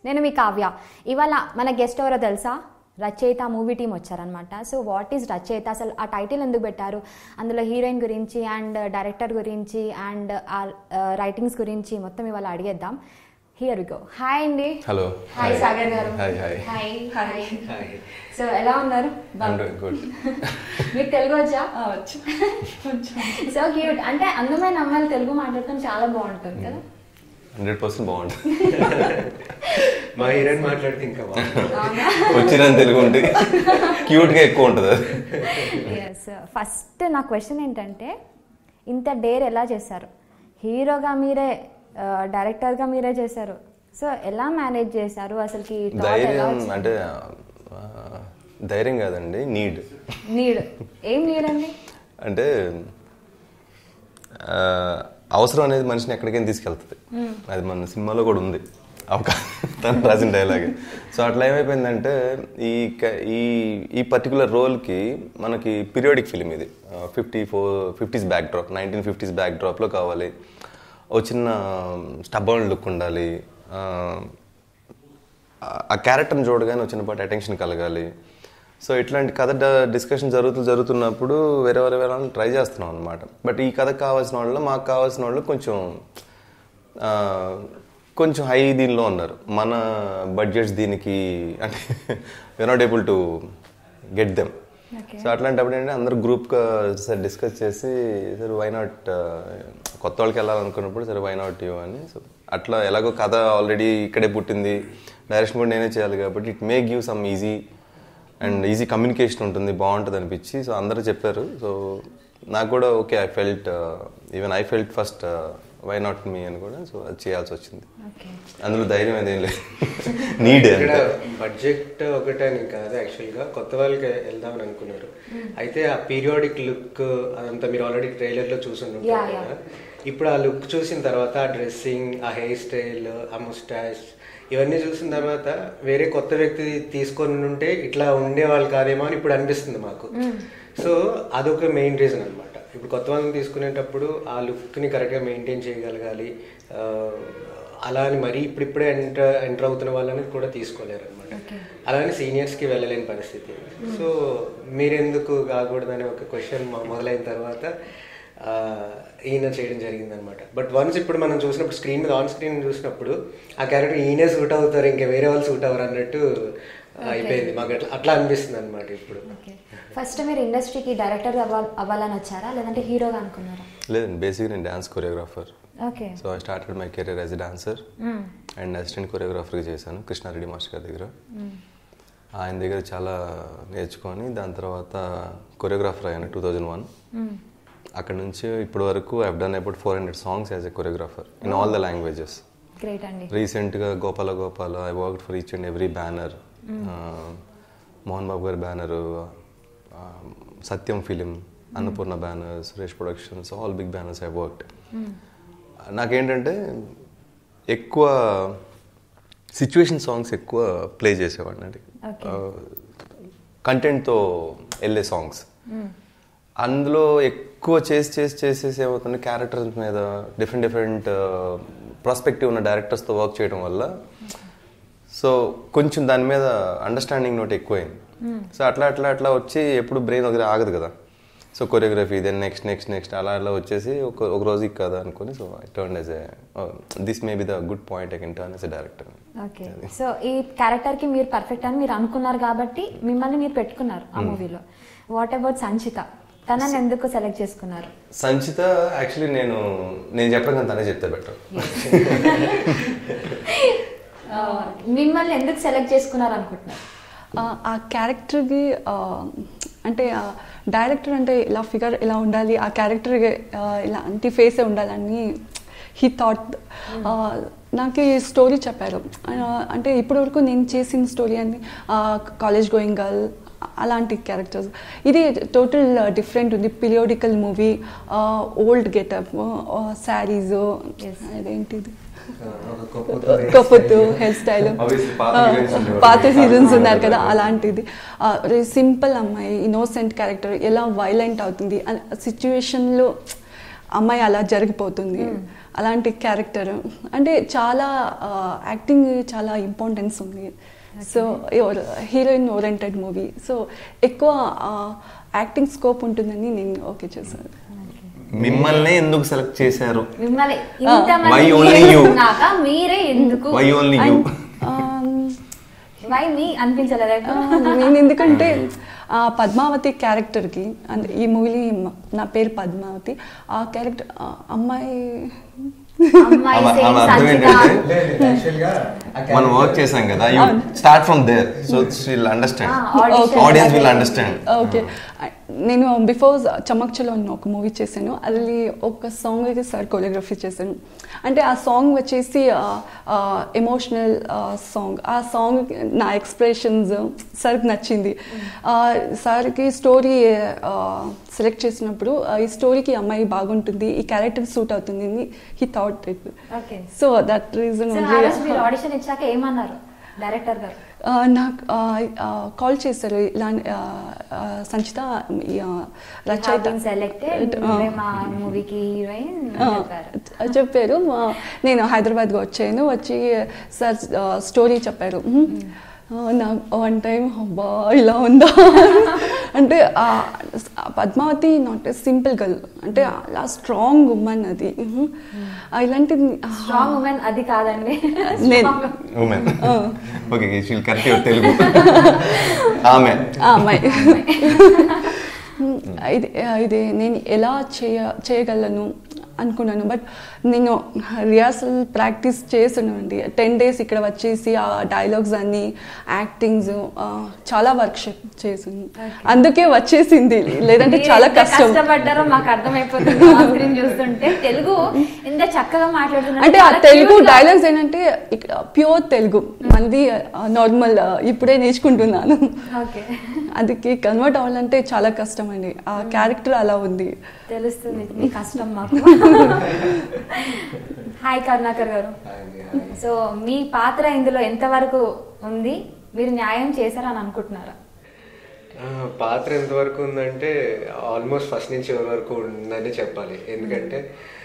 నేను మీ కావ్య ఇవాళ మన గెస్ట్ ఎవరో తెలుసా రచయిత మూవీ టీం వచ్చారనమాట సో వాట్ ఈజ్ రచయిత అసలు ఆ టైటిల్ ఎందుకు పెట్టారు అందులో హీరోయిన్ గురించి అండ్ డైరెక్టర్ గురించి అండ్ ఆ రైటింగ్స్ గురించి మొత్తం ఇవాళ అడిగేద్దాం హియర్ గో హాయ్ అండి హలో హాయ్ సాగర్ గారు hi hi hi hi so ఎలా ఉన్నారు ఐమ్ డూయింగ్ గుడ్ మీకు తెలుగు వచ్చా వచ్చు కొంచెం సో క్యూట్ అంటే అందమైన అమ్మాయిలు తెలుగు మాట్లాడటం చాలా బాగుంటుంది కదా హండ్రెడ్ పర్సెంట్ బాగుంటుంది మా హీరోయిన్ మాట్లాడితే ఇంకా బాగుంది అవునా వచ్చిన తెలుగు ఉంటే క్యూట్గా ఎక్కువ ఉంటుంది అది ఎస్ ఫస్ట్ నా క్వశ్చన్ ఏంటంటే ఇంత డేర్ ఎలా చేశారు హీరోగా మీరే డైరెక్టర్గా మీరే చేశారు సో ఎలా మేనేజ్ చేశారు అసలుకి ధైర్యం అంటే ఆ, ధైర్యం కాదండి నీడ్ నీడ్ ఏం నీడ్ అండి అంటే ఆ, అవసరం అనేది మనిషిని ఎక్కడికైనా తీసుకెళ్తుంది అది మన సినిమాలో కూడా ఉంది అవకాశం తను రాసిన డైలాగ్ సో అట్లా ఏమైపోయిందంటే ఈ క- ఈ ఈ పర్టికులర్ రోల్కి మనకి పీరియాడిక్ ఫిలిం ఇది fifty four fifties backdrop nineteen fifties బ్యాక్ డ్రాప్లో కావాలి ఓ చిన్న స్టబ్బర్న్ లుక్ ఉండాలి ఆ, ఆ క్యారెక్టర్ని చూడగానే వచ్చిన పాటు అటెన్షన్ కలగాలి సో ఇట్లాంటి కథ డిస్కషన్ జరుగుతూ జరుగుతున్నప్పుడు వేరే వేరే వేరే వాళ్ళని ట్రై చేస్తున్నాం అనమాట బట్ ఈ కథకు కావాల్సిన వాళ్ళు మాకు కావాల్సిన వాళ్ళు కొంచెం ఆ, కొంచెం హై దీనిలో ఉన్నారు మన బడ్జెట్స్ దీనికి అంటే we're not able to get them Okay. So అట్లాంటప్పుడు ఏంటంటే అందరూ గ్రూప్గా సార్ డిస్కస్ చేసి సరే వై నాట్ కొత్త వాళ్ళకి వెళ్ళాలనుకున్నప్పుడు సరే వై నాట్ యూ అని సో అట్లా ఎలాగో కథ ఆల్రెడీ ఇక్కడే పుట్టింది డైరెక్షన్ కూడా నేనే చేయాలి కాబట్టి it may give some easy and easy communication ఉంటుంది బాగుంటుంది అనిపించి సో అందరూ చెప్పారు సో నాకు కూడా okay I felt even I felt first why not me అని కూడా సో అది చేయాల్సి వచ్చింది ఓకే అందులో ధైర్యం అదేం లేదు నీడ్ ఇక్కడ అంటే బడ్జెట్ ఒకటని కాదు యాక్చువల్గా కొత్త వాళ్ళకి వెళ్దామని అనుకున్నారు అయితే ఆ పీరియాడిక్ లుక్ అదంతా మీరు ఆల్రెడీ ట్రైలర్లో చూసి Yeah, ఉంటారు yeah. కదా ఇప్పుడు ఆ లుక్ చూసిన తర్వాత ఆ డ్రెస్సింగ్ ఆ హెయిర్ స్టైల్ ఆ ముస్టాష్ ఇవన్నీ చూసిన తర్వాత వేరే కొత్త వ్యక్తి తీసుకొని ఉంటే ఇట్లా ఉండేవాళ్ళు కాదేమో అని ఇప్పుడు అనిపిస్తుంది మాకు సో అదొక మెయిన్ రీజన్ అనమాట ఇప్పుడు కొత్త వాళ్ళని తీసుకునేటప్పుడు ఆ లుక్ని కరెక్ట్గా మెయింటైన్ చేయగలగాలి ఆ, అలా అని మరీ ఇప్పుడిప్పుడే ఎంటర్ ఎంటర్ అవుతున్న వాళ్ళని కూడా తీసుకోలేరు అనమాట అలానే సీనియర్స్కి వెళ్ళలేని పరిస్థితి సో మీరెందుకు కాకూడదనే ఒక క్వశ్చన్ మొదలైన తర్వాత ఆ, ఈయన చేయడం జరిగింది అనమాట బట్ వన్స్ ఇప్పుడు మనం చూసినప్పుడు స్క్రీన్ మీద ఆన్ స్క్రీన్ చూసినప్పుడు ఆ క్యారెక్టర్ ఈయనే సూట్ అవుతారు ఇంకా వేరే వాళ్ళు సూట్ అవ్వరు అన్నట్టు అయిపోయింది మాకు అట్లా అట్లా అనిపిస్తుంది అనమాట ఇప్పుడు ఓకే ఫస్ట్ మీరు ఇండస్ట్రీకి డైరెక్టర్ అవ్వాలి అవ్వాలని వచ్చారా లేదంటే హీరోగా అనుకున్నారా లేదండి బేసిక్గా నేను dance choreographer okay so I started my career as a dancer and assistant కొరియోగ్రాఫర్గా చేశాను కృష్ణారెడ్డి మాస్టర్ గారి దగ్గర ఆయన దగ్గర చాలా నేర్చుకొని దాని తర్వాత కొరియోగ్రాఫర్ అయ్యాను టూ థౌజండ్ వన్ అక్కడ నుంచి ఇప్పటి వరకు I've done about four hundred songs as a choreographer in all the languages great అండి రీసెంట్గా Gopala Gopala I work for each and every banner Mohan Babu గారి banner Satyam film Annapurna banner Suresh productions all big banners I worked నాకేంటంటే ఎక్కువ situation songs ఎక్కువ play చేసేవాడిని అండి Okay. కంటెంట్తో వెళ్ళే సాంగ్స్ అందులో ఎక్కువ చేసి చేసి చేసేసి ఏమవుతుంది క్యారెక్టర్స్ మీద డిఫరెంట్ డిఫరెంట్ ప్రాస్పెక్టివ్ ఉన్న డైరెక్టర్స్తో వర్క్ చేయడం వల్ల సో కొంచెం దాని మీద అండర్స్టాండింగ్ నోట్ ఎక్కువైంది సో అట్లా అట్లా అట్లా వచ్చి ఎప్పుడు బ్రెయిన్ దగ్గర ఆగదు కదా so choreography then next next next అలా అలా వచ్చేసి ఒక ఒక రోజు కదా అనుకుని so I turn as a this may be the good point I can turn as a director okay so ఈ క్యారెక్టర్కి మీరు పర్ఫెక్ట్ అని మీరు అనుకున్నారు కాబట్టి మిమ్మల్ని మీరు పెట్టుకున్నారు ఆ మూవీలో వాట్ అబౌట్ సంచిత తనని ఎందుకు సెలెక్ట్ చేసుకున్నారు సంచిత యాక్చువల్లీ నేను నేను చెప్పడం కానీ తనే చెప్తే బెటర్ మిమ్మల్ని ఎందుకు సెలెక్ట్ చేసుకున్నారు అనుకుంటున్నారు ఆ, ఆ క్యారెక్టర్కి ఆ, అంటే డైరెక్టర్ అంటే ఇలా ఫిగర్ ఇలా ఉండాలి ఆ క్యారెక్టర్ ఇలాంటి ఫేసే ఉండాలని హీ థాట్ నాకు ఈ స్టోరీ చెప్పారు ఆ, అంటే ఇప్పటివరకు నేను చేసిన స్టోరీ అని కాలేజ్ గోయింగ్ గర్ల్ అలాంటి క్యారెక్టర్స్ ఇది టోటల్ డిఫరెంట్ ఉంది periodical movie old getup saris Yes. అదేంటిది ఒక కొప్పుతో కప్పుతూ హెయిర్ స్టైల్ Obviously, పాత heroines ఉండేవారు. పాత సీజన్స్ ఉన్నారు కదా అలాంటిది సింపుల్ అమ్మాయి ఇన్నోసెంట్ క్యారెక్టర్ ఎలా వైలెంట్ అవుతుంది సిచ్యువేషన్లో అమ్మాయి అలా జరిగిపోతుంది అలాంటి క్యారెక్టర్ అంటే చాలా యాక్టింగ్ చాలా ఇంపార్టెన్స్ ఉంది so heroine oriented movie so ఎక్కువ యాక్టింగ్ స్కోప్ ఉంటుందని నేను ఓకే చేశాను మిమ్మల్ని ఎందుకు సెలెక్ట్ చేశారు మిమ్మల్ని Why only you? ఇంతమంది మీరే ఎందుకు why only you why me అనిపించలేదా ఆ, ఇప్పుడు? నేను ఎందుకంటే ఆ పద్మావతి క్యారెక్టర్కి అంటే ఈ మూవీ నా పేరు పద్మావతి ఆ క్యారెక్టర్ అమ్మాయి అమ్మాయి ఆమె- same ఆమె అర్థం సంచిత. ఏంటంటే మనం వర్క్ చేసాం కదా you start from there so will understand Ah, audition. Audience will understand okay నేను బిఫోర్ చమక్ చలో అని ఒక మూవీ చేశాను అది ఒక సాంగ్కి సార్ కొరియోగ్రఫీ చేశాను అంటే ఆ సాంగ్ వచ్చేసి ఎమోషనల్ సాంగ్ ఆ సాంగ్ నా ఎక్స్ప్రెషన్స్ సార్కి నచ్చింది ఆ, సార్కి స్టోరీ సెలెక్ట్ చేసినప్పుడు ఆ, ఈ స్టోరీకి ఈ అమ్మాయి బాగుంటుంది ఈ క్యారెక్టర్ సూట్ అవుతుంది he thought it Okay. So that reason so ఆ రోజు మీరు ఆడిషన్ ఇచ్చాక ఏమన్నారు డైరెక్టర్ గారు నాకు కాల్ చేశారు ఇలా ఆ, ఆ, సంచిత ఈ, ఆ, రచయిత సెలెక్టెడ్ మా మూవీకి హీరోయిన్ ఆ, చెప్పారు చెప్పారు ఆ, నేను హైదరాబాద్కి వచ్చాను వచ్చి సార్ ఆ, స్టోరీ చెప్పారు "మ్మ్. ఆ, నాకు వన్ టైం అబ్బా ఇలా ఉందా అంటే ఆ, ఆ Padmavathi not a simple girl అంటే అలా స్ట్రాంగ్ ఉమెన్ అది మ్మ్. ఆ, ఇలాంటిది ఆ, స్ట్రాంగ్ ఉమెన్ అది కాదండి నేను women okay she'll correct your Telugu ఆమె ఆ అమ్మాయి ఇది ఇది నేను ఎలా చేయ చేయగలను అనుకున్నాను బట్ నేను రిహార్సల్ ప్రాక్టీస్ చేస్తున్నానండి టెన్ డేస్ ఇక్కడ వచ్చేసి ఆ డైలాగ్స్ అన్ని యాక్టింగ్స్ చాలా వర్క్షాప్ చేసాను అందుకే వచ్చేసింది లేదంటే మీరు చాలా ఎంత కష్టం కష్టపడ్డారో మాకు అర్థమైపోతుంది ఆ screen చూస్తుంటే తెలుగు ఎంత చక్కగా మాట్లాడుతున్నారు అంటే ఆ చాలా తెలుగు cute గా. డైలాగ్స్ ఏంటంటే ప్యూర్ తెలుగు మనది నార్మల్ ఇప్పుడే నేర్చుకుంటున్నాను ఓకే అందుకే కన్వర్ట్ అవ్వాలంటే చాలా కష్టం అండి ఆ క్యారెక్టర్ అలా ఉంది తెలుస్తుంది మీ కష్టం మాకు హాయ్ కరుణాకర్ గారు సో మీ పాత్ర ఇందులో ఎంతవరకు ఉంది మీరు న్యాయం చేశారని అనుకుంటున్నారా ఆ, పాత్ర ఎంతవరకు ఉందంటే ఆల్మోస్ట్ ఫస్ట్ నుంచి ఎవరి వరకు ఉందని చెప్పాలి ఎందుకంటే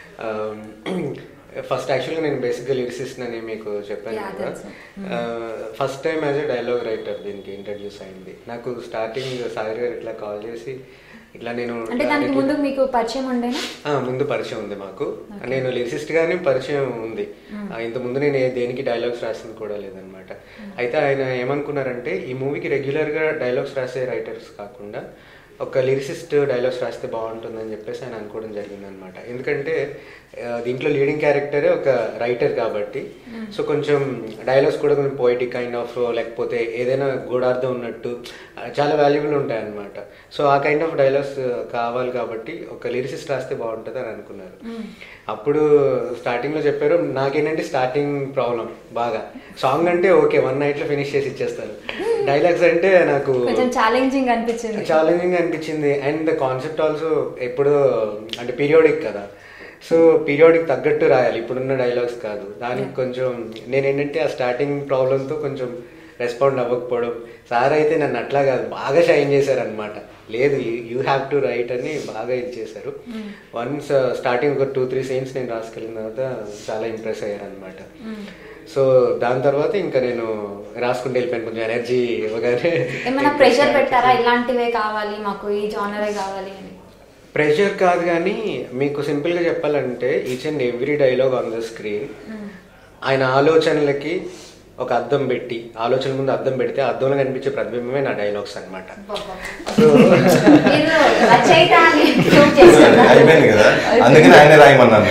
ఫస్ట్ యాక్చువల్గా నేను బేసిక్గా లిరిసిస్ట్ అని మీకు చెప్పాను Yeah, కదా తెలుసు. First time as a dialogue writer దీనికి ఇంట్రడ్యూస్ అయింది నాకు స్టార్టింగ్ సాగర్ గారు ఇట్లా కాల్ చేసి ఇట్లా నేను అంటే దానికి ముందు మీకు పరిచయం ఉండేనా ఆ, ముందు పరిచయం ఉంది మాకు నేను లిరిసిస్ట్ గానే పరిచయం ఉంది ఆ, ఇంత ముందు నేను ఏ- దేనికి డైలాగ్స్ రాసింది కూడా లేదనమాట అయితే ఆయన ఏమనుకున్నారంటే ఈ మూవీకి రెగ్యులర్ గా డైలాగ్స్ రాసే రైటర్స్ కాకుండా ఒక లిరిసిస్ట్ డైలాగ్స్ రాస్తే బాగుంటుందని చెప్పేసి ఆయన అనుకోవడం జరిగింది అనమాట ఎందుకంటే ఆ, దీంట్లో లీడింగ్ క్యారెక్టరే ఒక రైటర్ కాబట్టి సో కొంచెం డైలాగ్స్ కూడా కొంచెం పోయిటిక్ కైండ్ ఆఫ్ లేకపోతే ఏదైనా గూఢార్థం ఉన్నట్టు ఆ, చాలా వాల్యుబుల్ ఉంటాయి అనమాట సో ఆ కైండ్ ఆఫ్ డైలాగ్స్ కావాలి కాబట్టి ఒక లిరిసిస్ట్ రాస్తే బాగుంటుంది అని అనుకున్నారు అప్పుడు స్టార్టింగ్ లో చెప్పారు నాకేంటంటే స్టార్టింగ్ ప్రాబ్లం బాగా సాంగ్ అంటే ఓకే వన్ నైట్ లో ఫినిష్ చేసి ఇచ్చేస్తారు డైలాగ్స్ అంటే నాకు కొంచెం ఛాలెంజింగ్ అనిపించింది ఛాలెంజింగ్ అనిపించింది అండ్ ద కాన్సెప్ట్ ఆల్సో ఎప్పుడు అంటే పీరియాడిక్ కదా సో పీరియాడిక్ తగ్గట్టు రాయాలి ఇప్పుడున్న డైలాగ్స్ కాదు దానికి కొంచెం నేను ఏంటంటే ఆ స్టార్టింగ్ ప్రాబ్లంతో కొంచెం రెస్పాండ్ అవ్వకపోవడం సార్ అయితే నన్ను అట్లా కాదు బాగా షైన్ చేశారనమాట లేదు యూ హ్యావ్ టు రైట్ అని బాగా ఇది చేశారు వన్స్ స్టార్టింగ్ ఒక టూ త్రీ సీన్స్ నేను రాసుకెళ్ళిన తర్వాత చాలా ఇంప్రెస్ అయ్యారనమాట సో దాని తర్వాత ఇంకా నేను రాసుకుంటూ వెళ్ళిపోయాను కొంచెం ఎనర్జీ ఇవ్వగానే ఏమైనా ప్రెషర్ పెట్టారా ఇలాంటివే కావాలి మాకు ఈ జానరే కావాలి అని ప్రెషర్ కాదు కానీ మీకు సింపుల్ గా చెప్పాలంటే each and every dialogue on the screen ఆయన ఆలోచనలకి ఒక అద్దం పెట్టి ఆలోచన ముందు అద్దం పెడితే ఆ అద్దంలో కనిపించే ప్రతిబింబమే నా డైలాగ్స్ అనమాట సో మీరు రచయిత అని prove చేస్తున్నారు. అయిపోయింది కదా అందుకని ఆయన రాయమన్నాను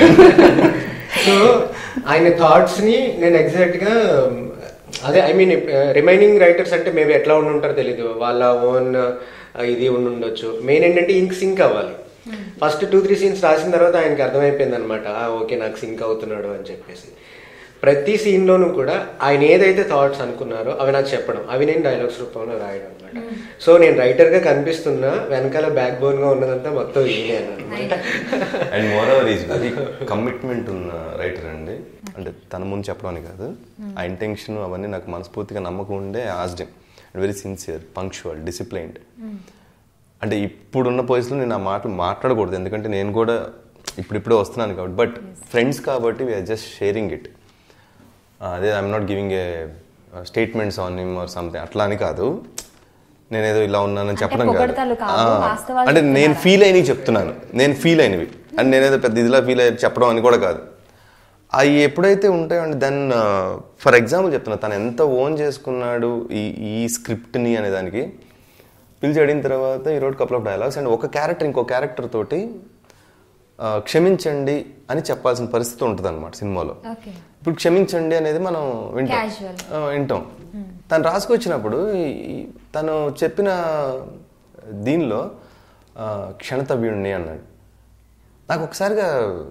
సో ఆయన థాట్స్ ని నేను ఎగ్జాక్ట్ గా అదే ఐ మీన్ రిమైనింగ్ రైటర్స్ అంటే మేబీ ఎట్లా ఉండి ఉంటారో తెలీదు వాళ్ళ ఓన్ ఇది ఉండి ఉండొచ్చు మెయిన్ ఏంటంటే ఇంక్ సింక్ అవ్వాలి ఫస్ట్ టూ త్రీ సీన్స్ రాసిన తర్వాత ఆయనకి అర్థమైపోయింది అనమాట ఓకే నాకు సింక్ అవుతున్నాడు అని చెప్పేసి ప్రతి scene లోనూ కూడా ఆయన ఏదైతే థాట్స్ అనుకున్నారో అవి నాకు చెప్పడం అవి నేను డైలాగ్స్ రూపంలో రాయడం అనమాట సో నేను రైటర్ గా కనిపిస్తున్నా వెనకాల బ్యాక్ బోన్ గా ఉన్నదంతా మొత్తం ఈయనే అనమాట and moreover is very commitment ఉన్న రైటర్ అండి అంటే తన ముందు చెప్పడానికి కాదు ఆ ఇంటెన్షన్ అవన్నీ నాకు మనస్ఫూర్తిగా నమ్మకం ఉండే ఆస్డెమ్ and very sincere punctual disciplined అంటే ఇప్పుడున్న పొజిషన్లో నేను ఆ మాటలు మాట్లాడకూడదు ఎందుకంటే నేను కూడా ఇప్పుడిప్పుడే వస్తున్నాను కాబట్టి బట్ ఫ్రెండ్స్ కాబట్టి వీఆర్ జస్ట్ షేరింగ్ ఇట్ అదే I'm not giving a statements on him or something అట్లా అని కాదు నేనేదో ఇలా ఉన్నానని చెప్పడం కాదు పొగడ్తలు కాదు, ఆ, వాస్తవాలు అంటే నేను చెప్తున్నారా? ఫీల్ అయినవి చెప్తున్నాను నేను ఫీల్ అయినవి అండ్ నేనేదో పెద్ద ఇదిలా ఫీల్ అయ్యి చెప్పడం అని కూడా కాదు అవి ఎప్పుడైతే ఉంటాయో అండి దెన్ ఫర్ ఎగ్జాంపుల్ చెప్తున్నా తను ఎంత ఓన్ చేసుకున్నాడు ఈ ఈ స్క్రిప్ట్ని అనే దానికి పిలిచి అడిగిన తర్వాత ఈ road couple of dialogues and ఒక క్యారెక్టర్ ఇంకో క్యారెక్టర్ తోటి ఆ, క్షమించండి అని చెప్పాల్సిన పరిస్థితి ఉంటుంది అనమాట సినిమాలో ఓకే ఇప్పుడు క్షమించండి అనేది మనం వింటాం Casual. ఆ, వింటాం తను రాసుకొచ్చినప్పుడు ఈ- ఈ తను చెప్పిన దీనిలో ఆ, క్షణతవ్యుణ్ణి అన్నాడు నాకు ఒకసారిగా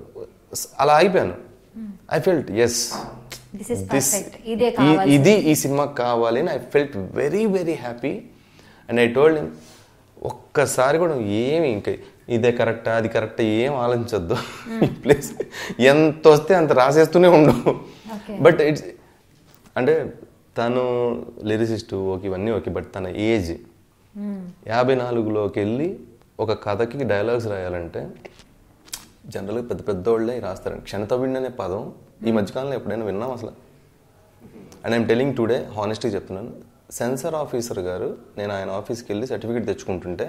స- అలా అయిపోయాను I felt yes This is perfect. ఇదే కావాల్సింది. ఇది ఈ సినిమాకి కావాలి అని I felt very very happy and I told him ఒక్కసారి కూడా నువ్వు ఏమి ఇంకా ఇదే కరెక్టా అది కరెక్టా ఏం ఆలోచించొద్దు ప్లీజ్ ఎంత వస్తే అంత రాసేస్తూనే ఉండు Okay. బట్ ఇట్స్ అంటే తను లిరిసిస్ట్ ఓకే ఇవన్నీ ఓకే బట్ తన ఏజ్ యాభై నాలుగులోకి వెళ్ళి ఒక కథకి డైలాగ్స్ రాయాలంటే జనరల్గా పెద్ద పెద్ద వాళ్ళే రాస్తారండి క్షణతవిండి అనే పదం ఈ మధ్యకాలంలో ఎప్పుడైనా విన్నాం అసలు and I'm telling today honesty చెప్తున్నాను సెన్సర్ ఆఫీసర్ గారు నేను ఆయన ఆఫీస్కి వెళ్ళి సర్టిఫికేట్ తెచ్చుకుంటుంటే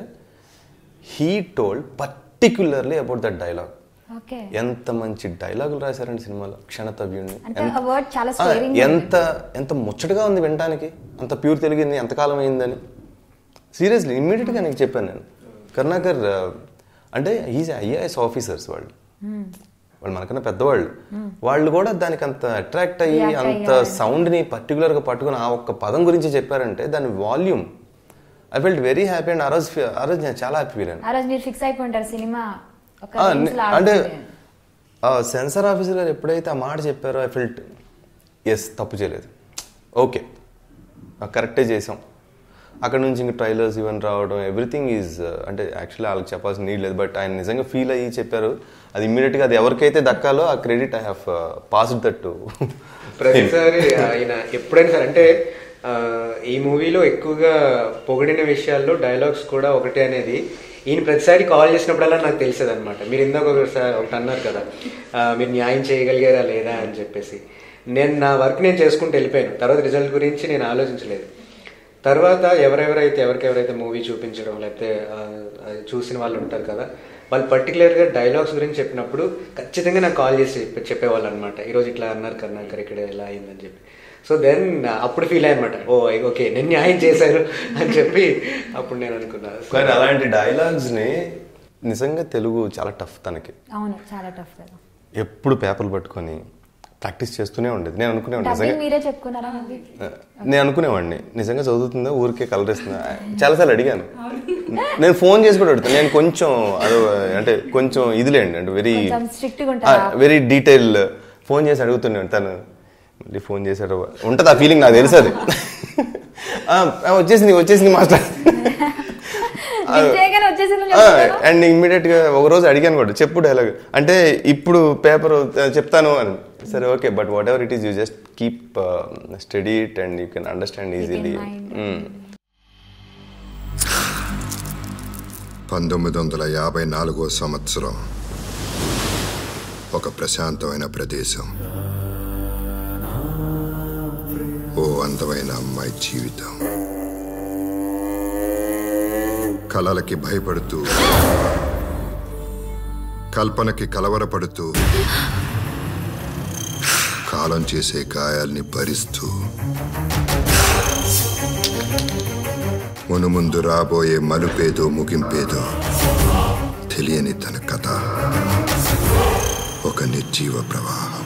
he told particularly about that dialogue okay ఎంత మంచి డైలాగులు రాశారండి సినిమాలో క్షణతవ్యుణ్ణి అంటే ఆ word చాలా ఆ, స్టేరింగ్ ఎంత ఎంత ముచ్చటగా ఉంది వినడానికి అంత ప్యూర్ తెలుగు ఎంతకాలం అయిందని సీరియస్లీ ఇమ్మీడియట్గా నీకు చెప్పాను నేను కరుణాకర్ ఆ, అంటే ఈజ్ ఐఏఎస్ ఆఫీసర్స్ వాళ్ళు వాళ్ళు మనకన్నా పెద్దవాళ్ళు వాళ్ళు కూడా దానికి అంత అట్రాక్ట్ అయ్యి React అంత అయ్యారు. సౌండ్ని పర్టికులర్గా పట్టుకుని ఆ ఒక్క పదం గురించి చెప్పారంటే దాని volume I felt very happy and ఆ రోజు ఫీ- ఆ రోజు నేను చాలా హ్యాపీ ఫీల్ అయ్యాను ఆ రోజు మీరు ఫిక్స్ అయిపోయింటారు సినిమా ఒక ఆ, range నే- లో అంటే ఆడుతుంది. సెన్సార్ ఆఫీసర్ గారు ఎప్పుడైతే ఆ మాట చెప్పారో ఐ ఫిల్ట్ ఎస్ తప్పు చేయలేదు ఓకే కరెక్టే చేసాం అక్కడ నుంచి ఇంక ట్రైలర్స్ ఇవన్నీ రావడం ఎవ్రీథింగ్ ఈజ్ అంటే యాక్చువల్లీ వాళ్ళకి చెప్పాల్సిన నీడ్ లేదు బట్ ఆయన నిజంగా ఫీల్ అయ్యి చెప్పారు అది ఇమ్మీడియట్గా అది ఎవరికైతే దక్కాలో ఆ credit I have passed that to ప్రతిసారి ఆయన ఎప్పుడైనా సరే అంటే ఆ, ఈ మూవీలో ఎక్కువగా పొగిడిన విషయాల్లో డైలాగ్స్ కూడా ఒకటే అనేది ఈయన ప్రతిసారి కాల్ చేసినప్పుడల్లా నాకు తెలిసేది అనమాట మీరు ఇందాక ఒకసారి ఒకటి అన్నారు కదా ఆ, మీరు న్యాయం చేయగలిగారా లేదా అని చెప్పేసి నేను నా వర్క్ నేను చేసుకుంటూ వెళ్ళిపోయాను తర్వాత రిజల్ట్ గురించి నేను ఆలోచించలేదు తర్వాత ఎవరెవరైతే ఎవరికెవరైతే మూవీ చూపించడం లేకపోతే ఆ, అది చూసిన వాళ్ళు ఉంటారు కదా వాళ్ళు పర్టికులర్గా డైలాగ్స్ గురించి చెప్పినప్పుడు ఖచ్చితంగా నాకు కాల్ చేసి చెప్పే- చెప్పేవాళ్ళు అనమాట ఈరోజు ఇట్లా అన్నారు కర్ణాకర్ ఇక్కడ ఇలా అయిందని చెప్పి సో దెన్ అప్పుడు ఫీల్ అయ్యనమాట ఓ ఓకే నేను న్యాయం చేశాను అని చెప్పి అప్పుడు నేను అనుకున్నా So, కానీ అలాంటి డైలాగ్స్ని నిజంగా తెలుగు చాలా టఫ్ తనకి అవును చాలా టఫ్ కదా ఎప్పుడు పేపర్లు పట్టుకొని ప్రాక్టీస్ చేస్తూనే ఉండేది నేను అనుకునేవాడిని డబ్బింగ్ నిజంగా మీరే చెప్పుకున్నారా మూవీ నేను అనుకునేవాడిని నిజంగా చదువుతుందా ఊరికే కలర్ ఇస్తుందా చాలాసార్లు అడిగాను నేను ఫోన్ చేసి కూడా అడుగుతాను నేను కొంచెం అదో అంటే కొంచెం ఇదిలేండి అంటే వెరీ కొంచెం strict గా ఉంటారా? వెరీ డీటెయిల్ ఫోన్ చేసి అడుగుతున్నాను తను మళ్ళీ ఫోన్ చేశాడు ఉంటుంది ఆ ఫీలింగ్ నాకు తెలుసు అది ఆ, ఆ, వచ్చేసింది వచ్చేసింది మాస్టర్ విజయగానే వచ్చేసిందని చెప్తున్నారు. అండ్ ఇమ్మీడియట్ గా ఒక రోజు అడిగాను కూడా చెప్పు డైలాగ్ అంటే ఇప్పుడు పేపర్ చెప్తాను అని సరే okay but whatever it is you just keep study it and you can understand easily mind. పంతొమ్మిది వందల యాభై నాలుగో సంవత్సరం ఒక ప్రశాంతమైన ప్రదేశం ఓ అందమైన అమ్మాయి జీవితం కలలకి భయపడుతూ కల్పనకి కలవరపడుతూ కాలం చేసే గాయాల్ని భరిస్తూ మునుముందు రాబోయే మలుపేదో ముగింపేదో తెలియని తన కథ ఒక నిర్జీవ ప్రవాహం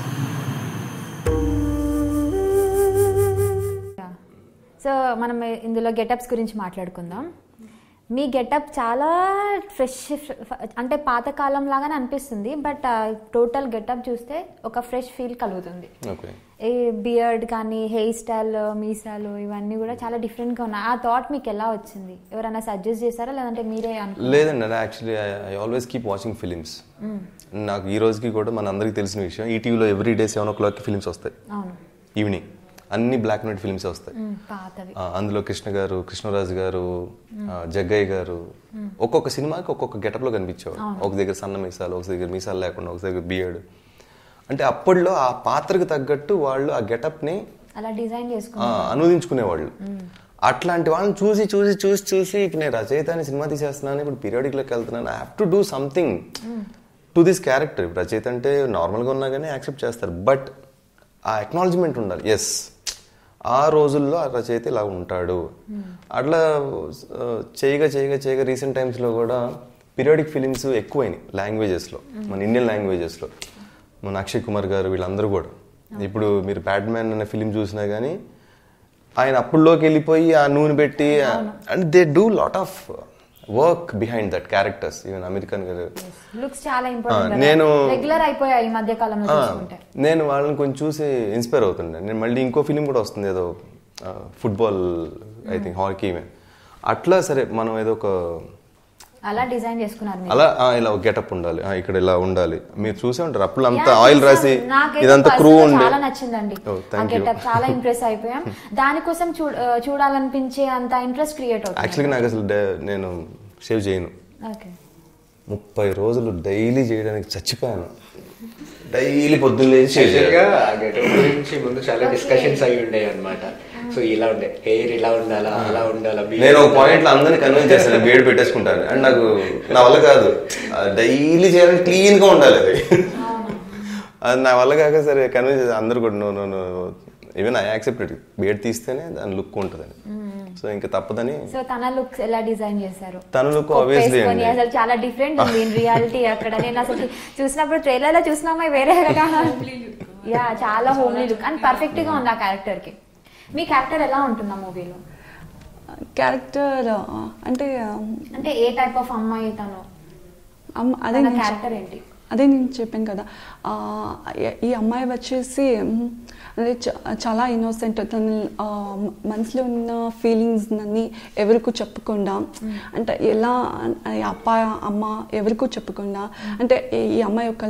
సో మనం ఇందులో గెటప్స్ గురించి మాట్లాడుకుందాం మీ గెటప్ చాలా ఫ్రెష్ అంటే పాతకాలం లాగానే అనిపిస్తుంది బట్ టోటల్ గెటప్ చూస్తే ఒక ఫ్రెష్ ఫీల్ కలుగుతుంది ఓకే ఈ బియర్డ్ కానీ హెయిర్ స్టైల్ మీసాలు ఇవన్నీ కూడా చాలా డిఫరెంట్గా ఉన్నాయి ఆ థాట్ మీకు ఎలా వచ్చింది ఎవరైనా సజెస్ట్ చేశారా లేదంటే మీరే అనుకున్నారా లేదండి అది actually I always keep watching films నాకు ఈ రోజుకి కూడా మన అందరికీ తెలిసిన విషయం ఈటీవీలో ఎవ్రీ డే సెవెన్ ఓ క్లాక్కి ఫిలిమ్స్ వస్తాయి అవును ఈవినింగ్ అన్ని బ్లాక్ అండ్ వైట్ ఫిల్మ్స్ వస్తాయి మ్మ్, పాతవి ఆ, అందులో కృష్ణ గారు కృష్ణరాజు గారు ఆ, జగ్గయ్య గారు ఒక్కొక్క సినిమాకి ఒక్కొక్క గెటప్లో కనిపించేవాడు ఒక దగ్గర సన్న మీసాలు ఒక దగ్గర మీసాలు లేకుండా ఒక దగ్గర బియర్డ్ అంటే అప్పట్లో ఆ పాత్రకు తగ్గట్టు వాళ్ళు ఆ గెటప్ని అలా డిజైన్ ఆ, చేసుకున్నాం అనువదించుకునేవాళ్ళు అట్లాంటి వాళ్ళని చూసి చూసి చూసి చూసి ఇప్పుడు నేను రచయిత అని సినిమా తీసేస్తున్నాను ఇప్పుడు పీరియాడిక్లోకి వెళ్తున్నాను I have to do something to this character Rachayitha అంటే నార్మల్గా ఉన్నా కానీ యాక్సెప్ట్ చేస్తారు బట్ ఆ అక్నాలజ్మెంట్ ఉండాలి ఎస్ ఆ రోజుల్లో ఆ రచయిత ఇలా ఉంటాడు అట్లా ఆ, చేయగా చేయగా చేయగా రీసెంట్ టైమ్స్లో కూడా పీరియాడిక్ ఫిలిమ్స్ ఎక్కువైనాయి లాంగ్వేజెస్లో మన ఇండియన్ లాంగ్వేజెస్లో మన అక్షయ్ కుమార్ గారు వీళ్ళందరూ కూడా ఇప్పుడు మీరు బ్యాట్ మ్యాన్ అనే ఫిలిం చూసినా కానీ ఆయన అప్పుల్లోకి వెళ్ళిపోయి ఆ నూనె పెట్టి and they do lot of work behind that characters even American గారు లుక్స్ చాలా ఆ, ఇంపార్టెంట్ నేను- రెగ్యులర్ అయిపోయాయి ఈ మధ్య కాలంలో ఆ, చూసుకుంటే నేను వాళ్ళని కొంచెం చూసి ఇన్స్పైర్ అవుతుండే నేను మళ్ళీ ఇంకో ఫిలిం కూడా వస్తుంది ఏదో ఫుట్బాల్ ఐ థింక్ హాకీ అట్లా సరే మనం ఏదో ఒక అలా డిజైన్ చేసుకున్నారు మీరు. అలా ఆ, ఇలా గెటప్ ఉండాలి ఆ, ఇక్కడ ఇలా ఉండాలి మీరు చూసే ఉంటారు అప్పుడు అంతా Yeah, ఆయిల్ చూసాం. రాసి నాకైతే ఇదంతా క్రూ personally ఉండి చాలా నచ్చిందండి Oh, ఆ thank you. గెటప్ చాలా ఇంప్రెస్ అయిపోయాం దానికోసం చూ ఆ, చూడాలనిపించే అంత ఇంట్రెస్ట్ క్రియేట్ అవుతుంది యాక్చువల్గా నాకు అసలు డే- నేను సేవ్ చేయను ఓకే ముప్పై రోజులు డైలీ చేయడానికి చచ్చిపోయాను డైలీ పొద్దున్న లేచి షేవ్ చేయాలి యాక్చువల్గా ఆ గెటప్ గురించి ముందు చాలా డిస్కషన్స్ అయి ఉండేవి అనమాట సో ఇలా ఉండే హెయిర్ ఇలా ఉండాలా అలా ఉండాలా beard నేను ఒక ఉండాలా. పాయింట్ లో అందరిని కన్విన్స్ చేస్తాను బేడ్ పెట్టేసుకుంటాను అండ్ నాకు నా వల్ల కాదు డైలీ చేయాలని క్లీన్ గా ఉండాలి అది అది నా వల్ల కాక సరే కన్విన్స్ చేసి అందరు కూడా no no no even I accepted bed తీస్తేనే దాని లుక్ ఉంటుందని సో ఇంకా తప్పదని సో తన లుక్స్ ఎలా డిజైన్ చేశారు తన look కొప్పు obviously వేసుకొని అండి. అసలు చాలా డిఫరెంట్ ఉంది ఇన్ రియాలిటీ అక్కడ నేను అసలు చూసినప్పుడు ట్రైలర్ లో చూసినామా వేరే కదా యా చాలా హోమ్లీ లుక్ అండ్ పర్ఫెక్ట్ గా ఉంది ఆ క్యారెక్టర్ కి మీ క్యారెక్టర్ ఎలా ఉంటుంది ఆ మూవీలో క్యారెక్టర్ అంటే ఆ, అంటే ఏ టైప్ ఆఫ్ అమ్మాయి తను అమ్మ- అదే తన నేను క్యారెక్టర్ ఏంటి అదే నేను చెప్పాను కదా ఆ, ఈ- ఈ అమ్మాయి వచ్చేసి మ్, అదే చ- చాలా ఇన్నోసెంట్ తన ఆ, మనసులో ఉన్న ఫీలింగ్స్ అన్ని ఎవరికూ చెప్పకుండా అంటే ఎలా ఈ అప్ప అమ్మ ఎవరికూ చెప్పకుండా అంటే ఈ- ఈ అమ్మాయి ఒక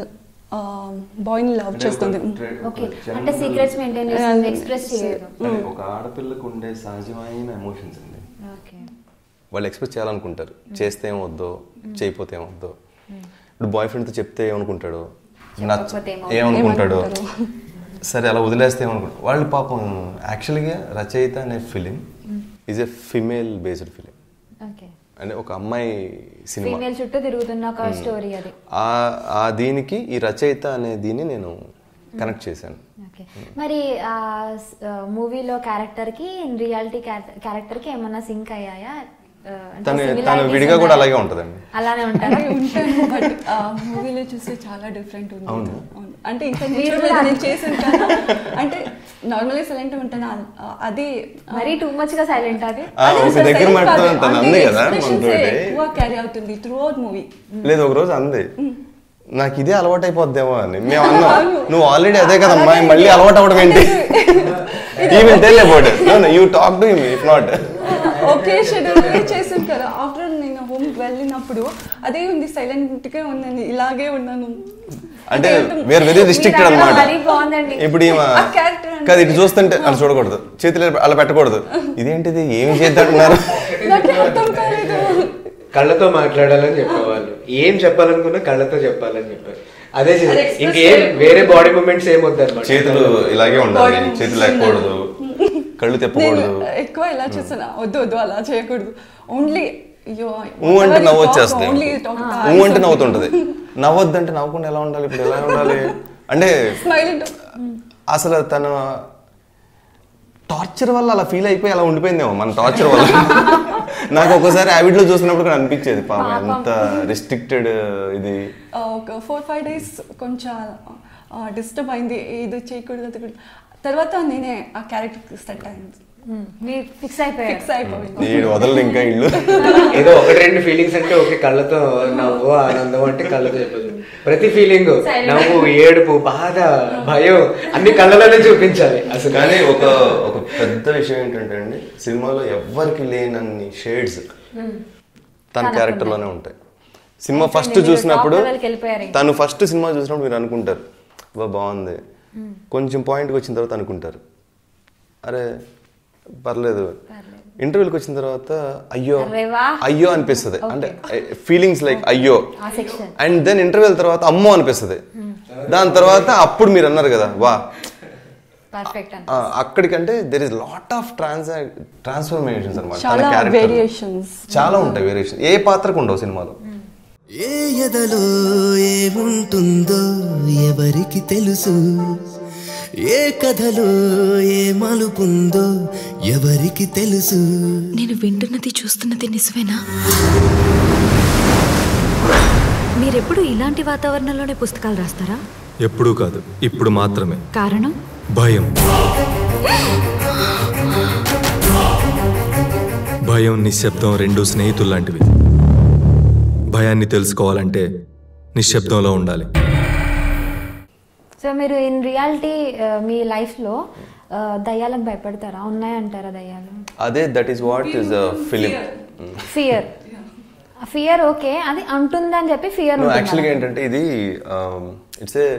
బాయ్ని లవ్ చేస్తుంది ఓకే అంటే సీక్రెట్స్ మెయింటైన్ చేస్తుంది ఎక్స్ప్రెస్ చేయదు ఒక ఆడపిల్లకు ఉండే సహజమైన ఎమోషన్స్ అండి ఓకే వాళ్ళు ఎక్స్ప్రెస్ చేయాలనుకుంటారు చేస్తే ఏమొద్దో చేయకపోతే ఏమొద్దో ఇప్పుడు బాయ్ ఫ్రెండ్తో చెప్తే ఏమనుకుంటాడు నచ్చ చెప్పకపోతే ఏమో- ఏమనుకుంటాడు ఏమనుకుంటారు? సరే అలా వదిలేస్తే ఏమనుకుంటాడు వాళ్ళు పాపం యాక్చువల్గా రచయిత అనే film is a female based film okay అంటే ఒక అమ్మాయి సినిమా ఫీమేల్ చుట్టూ తిరుగుతున్న ఒక స్టోరీ అది ఆ ఆ దీనికి ఈ రచయిత అనే దీన్ని నేను కనెక్ట్ చేశాను ఓకే మరి ఆ మూవీలో క్యారెక్టర్ కి రియాలిటీ క్యారెక్టర్ కి ఏమన్నా సింక్ అయ్యాయా ఆ, అంటే తను similarities తను విడిగా కూడా ఉన్నాయా? అలాగే ఉంటుందండి అలానే ఉంటారా ఉంటాను బట్ మూవీలో చూస్తే చాలా డిఫరెంట్ ఉంది అవును. అవును. అంటే ఇంకా మీరు నేచర్ కూడా నేను చేసాను కదా అంటే నార్మల్గా సైలెంట్ ఉంటాను ఆ, అది మరీ టూ మచ్ గా సైలెంట్ అది ఆ, ఒక దగ్గర మట్టుతో తను అంది కదా మనతోటి ఎక్కువ క్యారీ అవుతుంది త్రూ అవుట్ మూవీ లేదు ఒక రోజు అంది నాకు ఇదే అలవాటు అయిపోద్దేమో అని మేము అన్నాం నువ్వు ఆల్రెడీ అదే కదమ్మా మళ్ళీ అలవాటు అవ్వడం ఏంటి ఈ will tell about you talk to him if not okay schedule చేసాను కదా ఆఫ్టర్ నేను హోమ్ వెళ్ళినప్పుడు అదే ఉంది సైలెంట్ గా ఉన్నాను ఇలాగే ఉన్నాను అంటే వేర్ వెరీ రిస్ట్రిక్టెడ్ మీరు అనమాట మరీ బాగుందండి. ఇప్పుడు ఈమె ఆ character అంటే- కాదు ఇటు చూస్తుంటే అలా చూడకూడదు చేతులు అలా పెట్టకూడదు ఇదేంటిది ఏమి చేద్దంటున్నారు నాకు అర్థం కాలేదు కళ్ళతో మాట్లాడాలని చెప్పేవాళ్ళు ఏం చెప్పాలనుకున్నా కళ్ళతో చెప్పాలని చెప్పారు అదే చేసి- అది express ఇంకేం వేరే బాడీ మూమెంట్స్ ఏం వద్దన్నమాట చేతులు ఇలాగే ఉండాలి Body చేతులు లేకూడదు కళ్ళు నేను తిప్పకూడదు ఎక్కువ ఇలా చేస్తున్నా వద్దు వద్దు అలా చేయకూడదు ఓన్లీ అయ్యో ఊ అంటే నవ్వు వచ్చేస్తాయి ఓన్లీ ఊ అంటే నవ్వుతుంటది నవ్వొద్దంటే నవ్వకుండా ఎలా ఉండాలి ఇప్పుడు ఎలా ఉండాలి అంటే స్మైల్ అసలు తను టార్చర్ వల్ల అలా ఫీల్ అయిపోయి అలా ఉండిపోయిందేమో మన టార్చర్ వల్ల నాకు ఒకసారి హ్యాబిట్ లో చూసినప్పుడు కూడా అనిపించేది పాపం ఎంత రిస్ట్రిక్టెడ్ ఇది ఒక ఫోర్ ఫైవ్ డేస్ కొంచెం డిస్టర్బ్ అయింది ఇది చేయకూడదు అది కూడా తర్వాత నేనే ఆ క్యారెక్టర్ సెట్ అయింది మ్మ్. మీరు ఫిక్స్ అయిపోయారు ఫిక్స్ అయిపోయింది వీడు వదలడు ఇంకా ఇల్లు ఏదో ఒకటి రెండు ఫీలింగ్స్ అంటే ఓకే కళ్ళతో నవ్వు ఆనందం అంటే కళ్ళతో చెప్పదు ప్రతి ఫీలింగ్ నవ్వు ఏడుపు బాధ భయం అన్ని కళ్ళలోనే చూపించాలి అసలు కానీ ఒక ఒక పెద్ద విషయం ఏంటంటే అండి సినిమాలో ఎవ్వరికి లేనన్ని షేడ్స్ తన క్యారెక్టర్ లోనే ఉంటాయి సినిమా ఫస్ట్ మీరు చూసినప్పుడు top level కి వెళ్ళిపోయారు ఇంకా. తను ఫస్ట్ సినిమా చూసినప్పుడు మీరు అనుకుంటారు బా బాగుంది కొంచెం పాయింట్కి వచ్చిన తర్వాత అనుకుంటారు అరే పర్లేదు ఇంటర్వ్యూకి వచ్చిన తర్వాత అయ్యో అరే వా. అయ్యో అనిపిస్తుంది అంటే ఫీలింగ్స్ లైక్ అయ్యో ఆ సెక్షన్ అండ్ దెన్ ఇంటర్వ్యూ తర్వాత అమ్మో అనిపిస్తుంది దాని తర్వాత అప్పుడు మీరు అన్నారు కదా వా పర్ఫెక్ట్ అని ఆ, అక్కడికంటే there is lot of trans transformations అనమాట తన చాలా character లో. variations. చాలా ఉంటాయి వేరియేషన్ ఏ పాత్రకు ఉండవు సినిమాలో ఏ ఎదలో ఏముంటుందో ఎవరికి తెలుసు ఏ కథలో ఏ మలుపుందో ఎవరికి తెలుసు నేను వింటున్నది చూస్తున్నది నిజమేనా మీరెప్పుడు ఇలాంటి వాతావరణంలోనే పుస్తకాలు రాస్తారా ఎప్పుడూ కాదు ఇప్పుడు మాత్రమే కారణం భయం భయం నిశ్శబ్దం రెండు స్నేహితులు లాంటివి భయాన్ని తెలుసుకోవాలంటే నిశ్శబ్దంలో ఉండాలి సో మీరు ఇన్ రియాలిటీ మీ లైఫ్లో దయ్యాలకు భయపడతారా ఉన్నాయంటారా దయ్యాలు అదే that is what is film fear fear okay అది అంటుందని చెప్పి ఫియర్ యాక్చువల్గా ఏంటంటే ఇది ఇట్స్ ఏ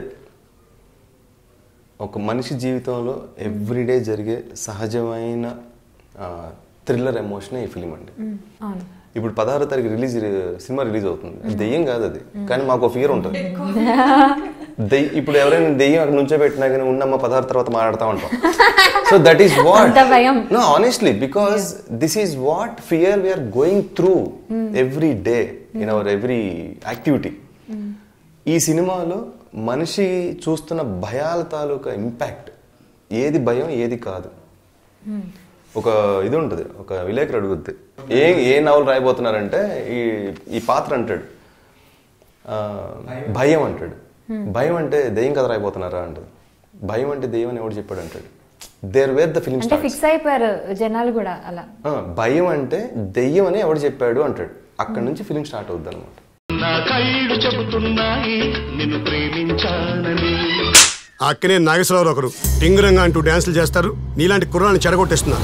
ఒక మనిషి జీవితంలో ఎవ్రీడే జరిగే సహజమైన థ్రిల్లర్ ఎమోషన్ ఈ ఫిలిం అండి అవును ఇప్పుడు పదహారో తారీఖు రిలీజ్ సినిమా రిలీజ్ అవుతుంది అది దెయ్యం కాదు అది కానీ మాకు ఫియర్ ఉంటుంది దెయ్యం ఇప్పుడు ఎవరైనా దెయ్యం అక్కడ నుంచో పెట్టినా కానీ ఉన్నమ్మ పదహారు తర్వాత మాట్లాడుతూ ఉంటాం సో దట్ ఈస్ వాట్ అంత భయం. No honestly because this is what fear we are going through every day in our every activity ఈ సినిమాలో మనిషి చూస్తున్న భయాల తాలూకా ఇంపాక్ట్ ఏది భయం ఏది కాదు ఒక ఇది ఉంటుంది ఒక విలేకరు అడుగుద్ది ఏ ఏ నవలు రాయబోతున్నారంటే ఈ ఈ పాత్ర అంటాడు ఆ, భయం అంటాడు భయం అంటే దెయ్యం కథ రాయబోతున్నారా అంటాడు భయం అంటే దెయ్యం అని ఎవడు చెప్పాడు అంటాడు దేర్ వేర్ ద ఫిలిం అంటే ఫిక్స్ అయిపోయారు జనాలు కూడా అలా భయం అంటే దెయ్యం అని ఎవడు చెప్పాడు అంటాడు అక్కడ నుంచి ఫిలిం స్టార్ట్ అవుద్ది అనమాట నా కళ్ళు చెబుతున్నాయి నిన్ను ప్రేమించానని ఆ అక్కనే నాగేశ్వరరావు ఒకరు టింగురంగా అంటూ డ్యాన్సులు చేస్తారు నీలాంటి కుర్రాన్ని చెడగొట్టేస్తున్నారు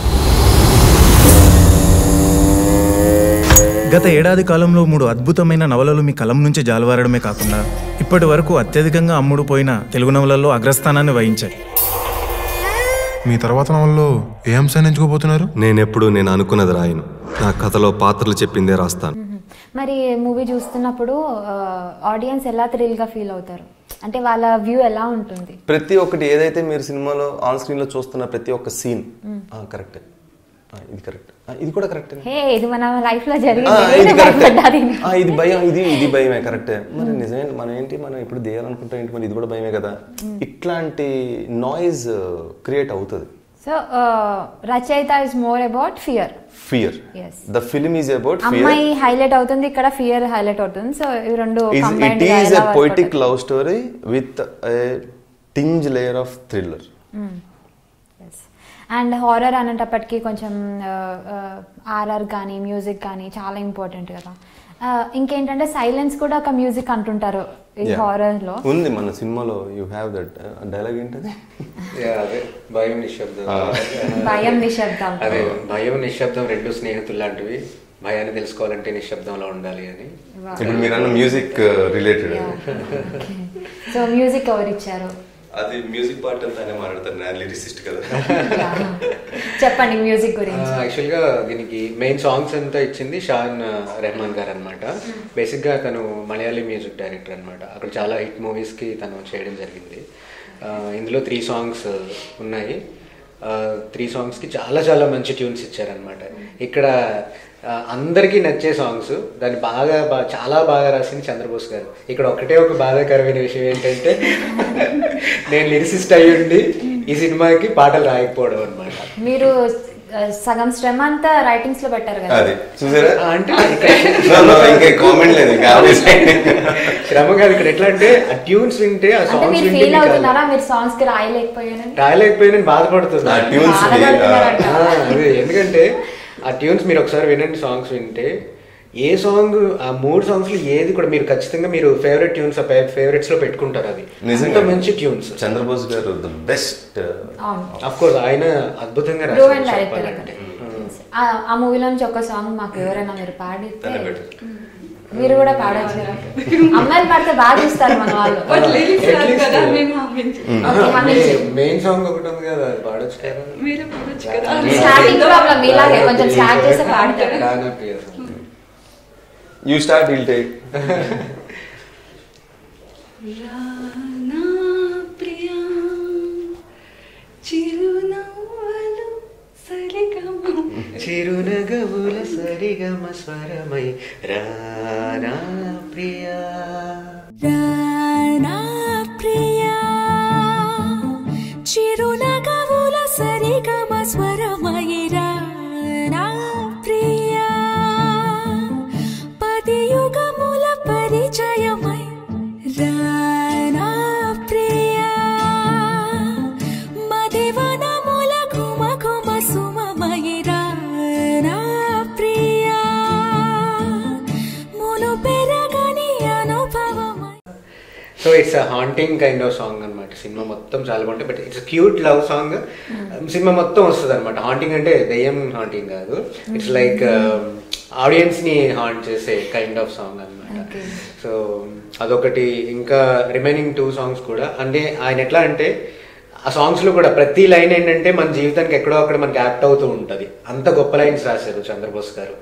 గత ఏడాది కాలంలో మూడు అద్భుతమైన నవలలు మీ కలం నుంచి జాలువారడమే కాకుండా ఇప్పటి వరకు అత్యధికంగా అమ్ముడు పోయిన తెలుగు నవలల్లో అగ్రస్థానాన్ని వహించాయి మీ తర్వాత నవల్లో ఏ అంశాన్ని ఎంచుకోబోతున్నారు నేనెప్పుడు నేను అనుకున్నది రాయను నా కథలో పాత్రలు చెప్పిందే రాస్తాను మరి మూవీ చూస్తున్నప్పుడు ఆడియన్స్ ఎలా థ్రిల్గా ఫీల్ అవుతారు అంటే వాళ్ళ వ్యూ ఎలా ఉంటుంది ప్రతి ఒక్కటి ఏదైతే మీరు సినిమాలో ఆన్ స్క్రీన్ లో చూస్తున్న ప్రతి ఒక్క సీన్ కరెక్ట్ ఇది కరెక్ట్ ఇది కూడా కరెక్ట్ హే ఇది మన లైఫ్ లో ఆ, జరిగింది ఇది నేనే కరెక్టే. భయపడ్డా దీనికి. ఆ, ఇది భయం ఇది ఇది భయమే కరెక్టే మరి నిజమే మనం ఏంటి మనం ఇప్పుడు దేయాలనుకుంటాం ఏంటి మరి ఇది కూడా భయమే కదా ఇట్లాంటి నాయిస్ క్రియేట్ అవుతుంది so Rachayitha is more about fear fear Yes. The film is about fear అమ్మాయి హైలైట్ అవుతుంది ఇక్కడ ఫియర్ హైలైట్ అవుతుంది సో ఇవి రెండు it is a poetic love story with tinge layer of thriller and horror అనేటప్పటికి కొంచెం RR కానీ మ్యూజిక్ కానీ చాలా ఇంపార్టెంట్ కదా Uh, ఇంకేంటంటే సైలెన్స్ కూడా ఒక మ్యూజిక్ అంటుంటారు ఈ హారర్ లో ఉంది మన సినిమాలో యూ హ్యావ్ దట్ డైలాగ్ ఏంటది Yeah, అదే భయం నిశ్శబ్దం భయం నిశ్శబ్దం అదే భయం నిశ్శబ్దం రెండు స్నేహితులు లాంటివి భయాన్ని తెలుసుకోవాలంటే నిశ్శబ్దంలో ఉండాలి అని ఇప్పుడు మీరు అన్న మ్యూజిక్ రిలేటెడ్ సో మ్యూజిక్ ఎవరు ఇచ్చారు అది మ్యూజిక్ పార్ట్ అంతా ఆయన మాట్లాడతారు నేను లిరిసిస్ట్ కదా చెప్పండి మ్యూజిక్ గురించి యాక్చువల్గా దీనికి మెయిన్ సాంగ్స్ అంతా ఇచ్చింది షాన్ రెహమాన్ గారు అనమాట బేసిక్గా తను మలయాళీ మ్యూజిక్ డైరెక్టర్ అనమాట అక్కడ చాలా హిట్ మూవీస్కి తను చేయడం జరిగింది ఆ, ఇందులో త్రీ సాంగ్స్ ఉన్నాయి త్రీ సాంగ్స్కి చాలా చాలా మంచి ట్యూన్స్ ఇచ్చారనమాట ఇక్కడ ఆ, అందరికీ నచ్చే సాంగ్స్ దాన్ని బాగా బా- చాలా బాగా రాసింది చంద్రబోస్ గారు ఇక్కడ ఒకటే ఒక బాధాకరమైన విషయం ఏంటంటే నేను లిరిసిస్ట్ అయ్యి ఉండి ఈ సినిమాకి పాటలు రాయకపోవడం అనమాట మీరు ఆ, సగం శ్రమ అంతా రైటింగ్స్ లో పెట్టారు కదా అది చూసారా అంటే No, no, ఇంకా కామెంట్ లేదు ఇంకా శ్రమ కాదు ఇక్కడ ఎట్లా అంటే ఆ ట్యూన్స్ వింటే ఆ అంటే సాంగ్స్ మీరు వింటే ఫీల్ మీకు అవుతున్నారా మీరు సాంగ్స్ కి రాయలేకపోయానని రాయలేకపోయినా నేను బాధపడుతున్నా ఆ tunes ని, బాధపడుతున్నారంట. ఆ, అదే ఎందుకంటే ఆ ట్యూన్స్ మీరు ఒకసారి వినండి సాంగ్స్ వింటే ఏ సాంగ్ ఆ మూడు సాంగ్స్ లో ఏది కూడా మీరు ఖచ్చితంగా మీరు ఫేవరెట్ ట్యూన్స్ ఫేవరెట్స్ లో పెట్టుకుంటారు అది నిజంగా అంత మంచి tunes Chandrabose garu the best అవును అఫ్ కోర్స్ ఆయన అద్భుతంగా బ్లూ అండ్ రాశారు డైరెక్టర్ చెప్పాలంటే ఆ మూవీలో నుంచి ఒక సాంగ్ మాకు ఎవరైనా మీరు పాడి తనే better. మీరు కూడా పాడొచ్చు కదా అమ్మాయిలు పాడితే బాగా చూస్తారు మన వాళ్ళు But lyrics రాదు At least- కదా, మేము humming Okay, humming main song ఒకటి ఉంది కదా అది పాడొచ్చు కదా మీరే పాడొచ్చు కదా స్టార్టింగ్ ప్రాబ్లం మీలాగే కొంచెం స్టార్ట్ చేస్తే పాడతారు రానా ప్రియ song. You start will take రానా ప్రియా చిరునవ్వులు సరిగమ చిరునగవుల సరిగమ స్వరమై రానా ప్రియా రానా ప్రియా చిరునగవుల సరిగమ స్వరమయి రానా ప్రియా పదియుగముల పరిచయమై రానా ప్రియా మదివనముల ఘుమ ఘుమ సుమమయి రానా ప్రియా మును పెరగని అనుభవమై so it's a haunting kind of song అనమాట సినిమా మొత్తం చాలా బాగుంటుంది but it's cute love song సినిమా మొత్తం వస్తుంది అనమాట హాంటింగ్ అంటే దెయ్యం హాంటింగ్ కాదు ఇట్స్ లైక్ ఆడియన్స్ ని హాంట్ చేసే కైండ్ ఆఫ్ సాంగ్ అనమాట సో అదొకటి ఇంకా రిమైనింగ్ టూ సాంగ్స్ కూడా అంటే ఆయన ఎట్లా అంటే ఆ సాంగ్స్ లో కూడా ప్రతి లైన్ ఏంటంటే మన జీవితానికి ఎక్కడో అక్కడ మనకి యాక్ట్ అవుతూ ఉంటుంది అంత గొప్ప లైన్స్ రాశారు Chandrabose garu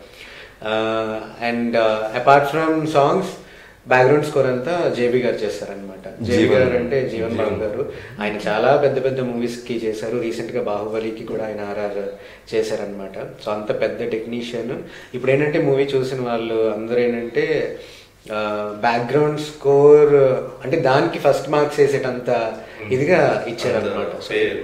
and apart from songs background score అంతా జేబీ గారు చేస్తారనమాట జేబీ జీవన్. గారు అంటే జీవన్ బాబు గారు ఆయన చాలా పెద్ద పెద్ద మూవీస్ కి చేశారు రీసెంట్ గా బాహుబలికి కూడా ఆయన ఆర్ఆర్ చేశారనమాట సో అంత పెద్ద టెక్నీషియన్ ఇప్పుడు ఏంటంటే మూవీ చూసిన వాళ్ళు అందరూ ఏంటంటే బ్యాక్గ్రౌండ్ స్కోర్ అంటే దానికి ఫస్ట్ మార్క్స్ వేసేటంత ఇదిగా ఇచ్చారనమాట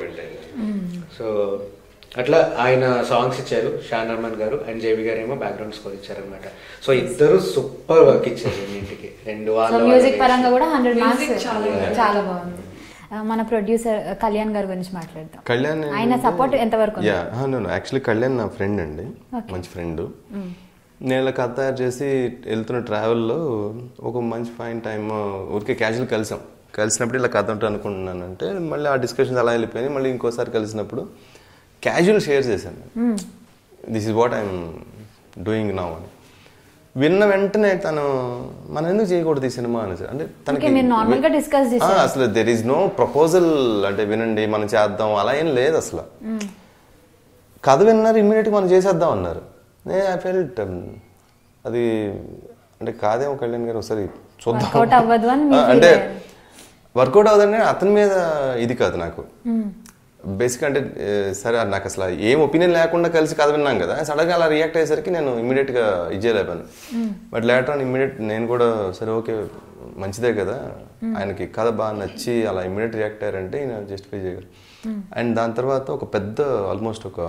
సో అట్లా ఆయన సాంగ్స్ ఇచ్చారు షాన్ అర్మన్ గారు అండ్ జేబీ గారు ఏమో బ్యాక్గ్రౌండ్ స్కోర్ ఇచ్చారనమాట సో ఇద్దరు సూపర్ వర్క్ ఇచ్చారు రెండింటికి రెండు సో వాళ్ళ మ్యూజిక్ వాళ్ళ పరంగా కూడా హండ్రెడ్ మార్క్స్ Music చాలా చాలా బాగుంది ఆ, మన ప్రొడ్యూసర్ కళ్యాణ్ గారి గురించి మాట్లాడదాం కళ్యాణ్ ఆయన సపోర్ట్ ఎంతవరకు ఉంది? యా నేను యాక్చువల్లీ కళ్యాణ్ నా ఫ్రెండ్ అండి Okay. మంచి ఫ్రెండ్ నేను ఇలా కథ తయారు చేసి వెళ్తున్న ట్రావెల్లో ఒక మంచి ఫైన్ టైం ఊరికే క్యాజువల్ కలిసాం కలిసినప్పుడు ఇలా కథ ఉంటుంది అనుకుంటున్నాను అంటే మళ్ళీ ఆ డిస్కషన్స్ అలా వెళ్ళిపోయింది మళ్ళీ ఇంకోసారి కలిసినప్పుడు క్యాజువల్ షేర్ చేశాను hmm. This is what I'm doing now అని విన్న వెంటనే తను మనం ఎందుకు చేయకూడదు ఈ సినిమా అని అంటే Okay, మీరు normal గా discuss ఆ, చేశారు. అసలు దెర్ ఈస్ నో ప్రపోజల్ అంటే వినండి మనం చేద్దాం అలా ఏం లేదు అసలు మ్మ్. కథ విన్నారు ఇమ్మీడియట్గా మనం చేసేద్దాం అన్నారు నే ఐ ఫెల్ట్ అది అంటే కాదేమో కళ్యాణ్ గారు ఒకసారి చూద్దాం Workout అవ్వదు అని మీ ఆ, feel అంటే అయ్యారు. వర్కౌట్ అవ్వదంటే అతని మీద ఇది కాదు నాకు మ్మ్. బేసిక్ అంటే ఏ, సరే నాకు అసలు ఏం ఒపీనియన్ లేకుండా కలిసి కథ విన్నాం కదా సడన్గా అలా రియాక్ట్ అయ్యేసరికి నేను ఇమీడియట్గా ఇచ్చేయలేపాను hmm. But later on immediate నేను కూడా సరే ఓకే మంచిదే కదా ఆయనకి కథ బాగా నచ్చి అలా ఇమీడియట్ రియాక్ట్ అయ్యారంటే ఈయన జస్టిఫై చేయగలరు మ్మ్. అండ్ దాని తర్వాత ఒక పెద్ద ఆల్మోస్ట్ ఒక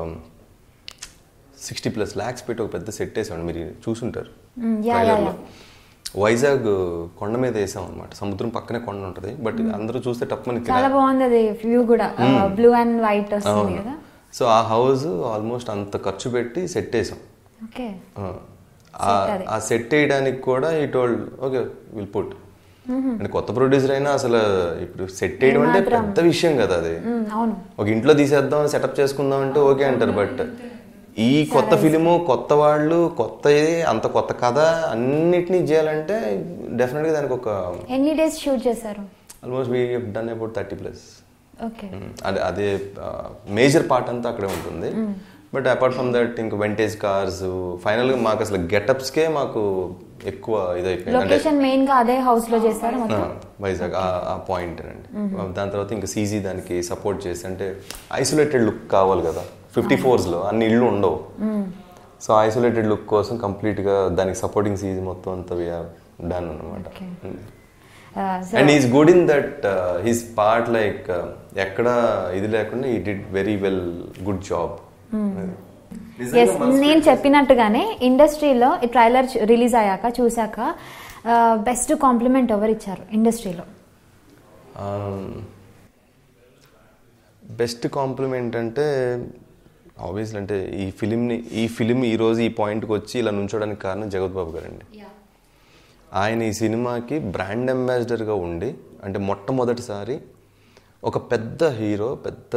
సిక్స్టీ ప్లస్ ల్యాక్స్ పెట్టి ఒక పెద్ద సెట్ వేసాడు మీరు చూసుంటారు మ్మ్, యా, యా, ట్రైలర్లో యా. వైజాగ్ కొండ మీద వేసాం అనమాట సముద్రం పక్కనే కొండ ఉంటుంది బట్ అందరూ చూస్తే టప్మని చాలా బాగుంది అది వ్యూ కూడా మ్మ్. బ్లూ అండ్ వైట్ వస్తుంది అవును కదా సో ఆ హౌస్ ఆల్మోస్ట్ అంత ఖర్చు పెట్టి సెట్ వేసాం ఓకే ఆ, ఆ- Set అది. ఆ సెట్ వేయడానికి కూడా ఈ told okay will put hmm. అంటే కొత్త ప్రొడ్యూసర్ అయినా అసలు ఇప్పుడు సెట్ వేయడం అంటే ఏమాత్రం. పెద్ద విషయం కదా అది మ్మ్, అవును ఒక ఇంట్లో తీసేద్దాం సెటప్ చేసుకుందాం అంటే ఓకే అంటారు బట్ ఈ కొత్త ఫిలిము కొత్త వాళ్ళు కొత్త అంత కొత్త కథ అన్నిటినీ చేయాలంటే డెఫినెట్గా దానికి ఒక ఎన్ని డేస్ షూట్ చేశారు almost we done about thirty plus okay అదే అదే మేజర్ పార్ట్ అంతా అక్కడే ఉంటుంది Mm. But apart from that ఇంక వెంటేజ్ కార్స్ ఫైనల్గా మాకు అసలు గెటప్స్కే మాకు ఎక్కువ ఇదైపోయింది అంటే లొకేషన్ మెయిన్ గా అదే హౌస్ లో చేశారు ఆ, మొత్తం వైజాగ్ ఆ- ఆ పాయింట్ అండి Mhm. దాని తర్వాత ఇంకా సీజీ దానికి సపోర్ట్ చేసి అంటే ఐసోలేటెడ్ లుక్ కావాలి కదా ఫిఫ్టీ ఫోర్స్లో అన్ని ఇళ్ళు ఉండవు మ్మ్. సో ఐసోలేటెడ్ లుక్ కోసం కంప్లీట్గా దానికి సపోర్టింగ్ సీజీ మొత్తం అంతా డన్ అనమాట ఆ, so- and is good in that his part like ఎక్కడ ఇది లేకుండా ఈ did very well good job yes నేను చెప్పినట్టుగానే ఇండస్ట్రీలో ఈ ట్రైలర్ రిలీజ్ అయ్యాక చూశాక బెస్ట్ కాంప్లిమెంట్ ఎవరు ఇచ్చారు ఇండస్ట్రీలో బెస్ట్ కాంప్లిమెంట్ అంటే ఆబ్వియస్లీ అంటే ఈ ఫిలింని ఈ ఫిలిం ఈరోజు ఈ పాయింట్కి వచ్చి ఇలా నుంచోడానికి కారణం జగత్ బాబు గారండి ఆయన ఈ సినిమాకి బ్రాండ్ అంబాసిడర్గా ఉండి అంటే మొట్టమొదటిసారి ఒక పెద్ద హీరో పెద్ద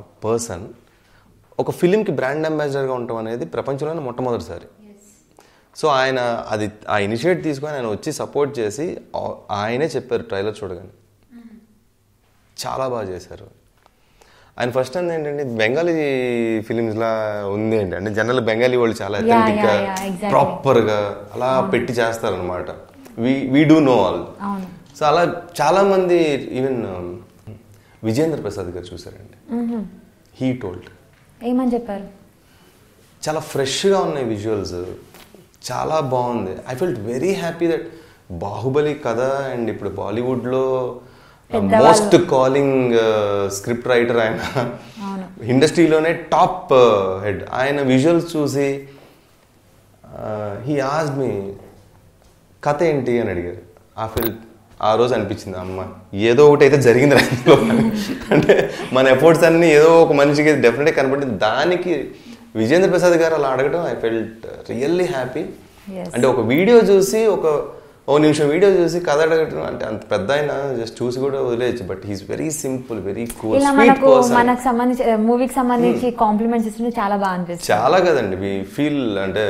పర్సన్ ఒక ఫిలింకి బ్రాండ్ అంబాసిడర్గా ఉండటం అనేది ప్రపంచంలోనే మొట్టమొదటిసారి సో ఆయన అది ఆ ఇనిషియేట్ తీసుకొని ఆయన వచ్చి సపోర్ట్ చేసి ఆ- ఆయనే చెప్పారు ట్రైలర్ చూడగానే చాలా బాగా చేశారు ఆయన ఫస్ట్ అంది ఏంటంటే బెంగాలీ ఫిలిమ్స్ లా ఉంది ఏంటి అంటే జనరల్ బెంగాలీ వాళ్ళు చాలా Yeah, అథెంటిక్ గా yeah, yeah, exactly. ప్రాపర్ గా అలా పెట్టి చేస్తారనమాట we we do know all అవును సో అలా చాలా మంది ఈవెన్ విజేంద్ర ప్రసాద్ గారు చూసారండి మ్మ్. హీ టోల్డ్ ఏమని చెప్పారు చాలా ఫ్రెష్గా ఉన్నాయి విజువల్స్ చాలా బాగుంది I felt very happy that Baahubali కథ అండ్ ఇప్పుడు బాలీవుడ్లో పెద్దవాళ్ళు. మోస్ట్ కాలింగ్ స్క్రిప్ట్ రైటర్ ఆయన అవును ఇండస్ట్రీలోనే టాప్ హెడ్ ఆయన విజువల్స్ చూసి హీ ఆజ్ మీ కథ ఏంటి అని అడిగారు ఆ ఫిల్ ఆ రోజు అనిపించింది అమ్మ ఏదో ఒకటి అయితే జరిగింది అందులో అంటే మన ఎఫర్ట్స్ అన్ని ఏదో ఒక మనిషికి డెఫినెట్గా కనపడింది దానికి విజేంద్ర ప్రసాద్ గారు అలా అడగడం I felt really happy Yes. అంటే ఒక వీడియో చూసి ఒక ఓ నిమిషం వీడియో చూసి కథ అడగటం అంటే అంత పెద్ద ఆయన జస్ట్ చూసి కూడా వదిలేయచ్చు but he's very simple very cool ఇలా స్వీట్ మనకు పర్సన్ మనకు సంబంధించి మూవీకి సంబంధించి కాంప్లిమెంట్స్ ఇస్తుంటే చాలా బాగా అనిపిస్తుంది చాలా కదండి వి ఫీల్ అంటే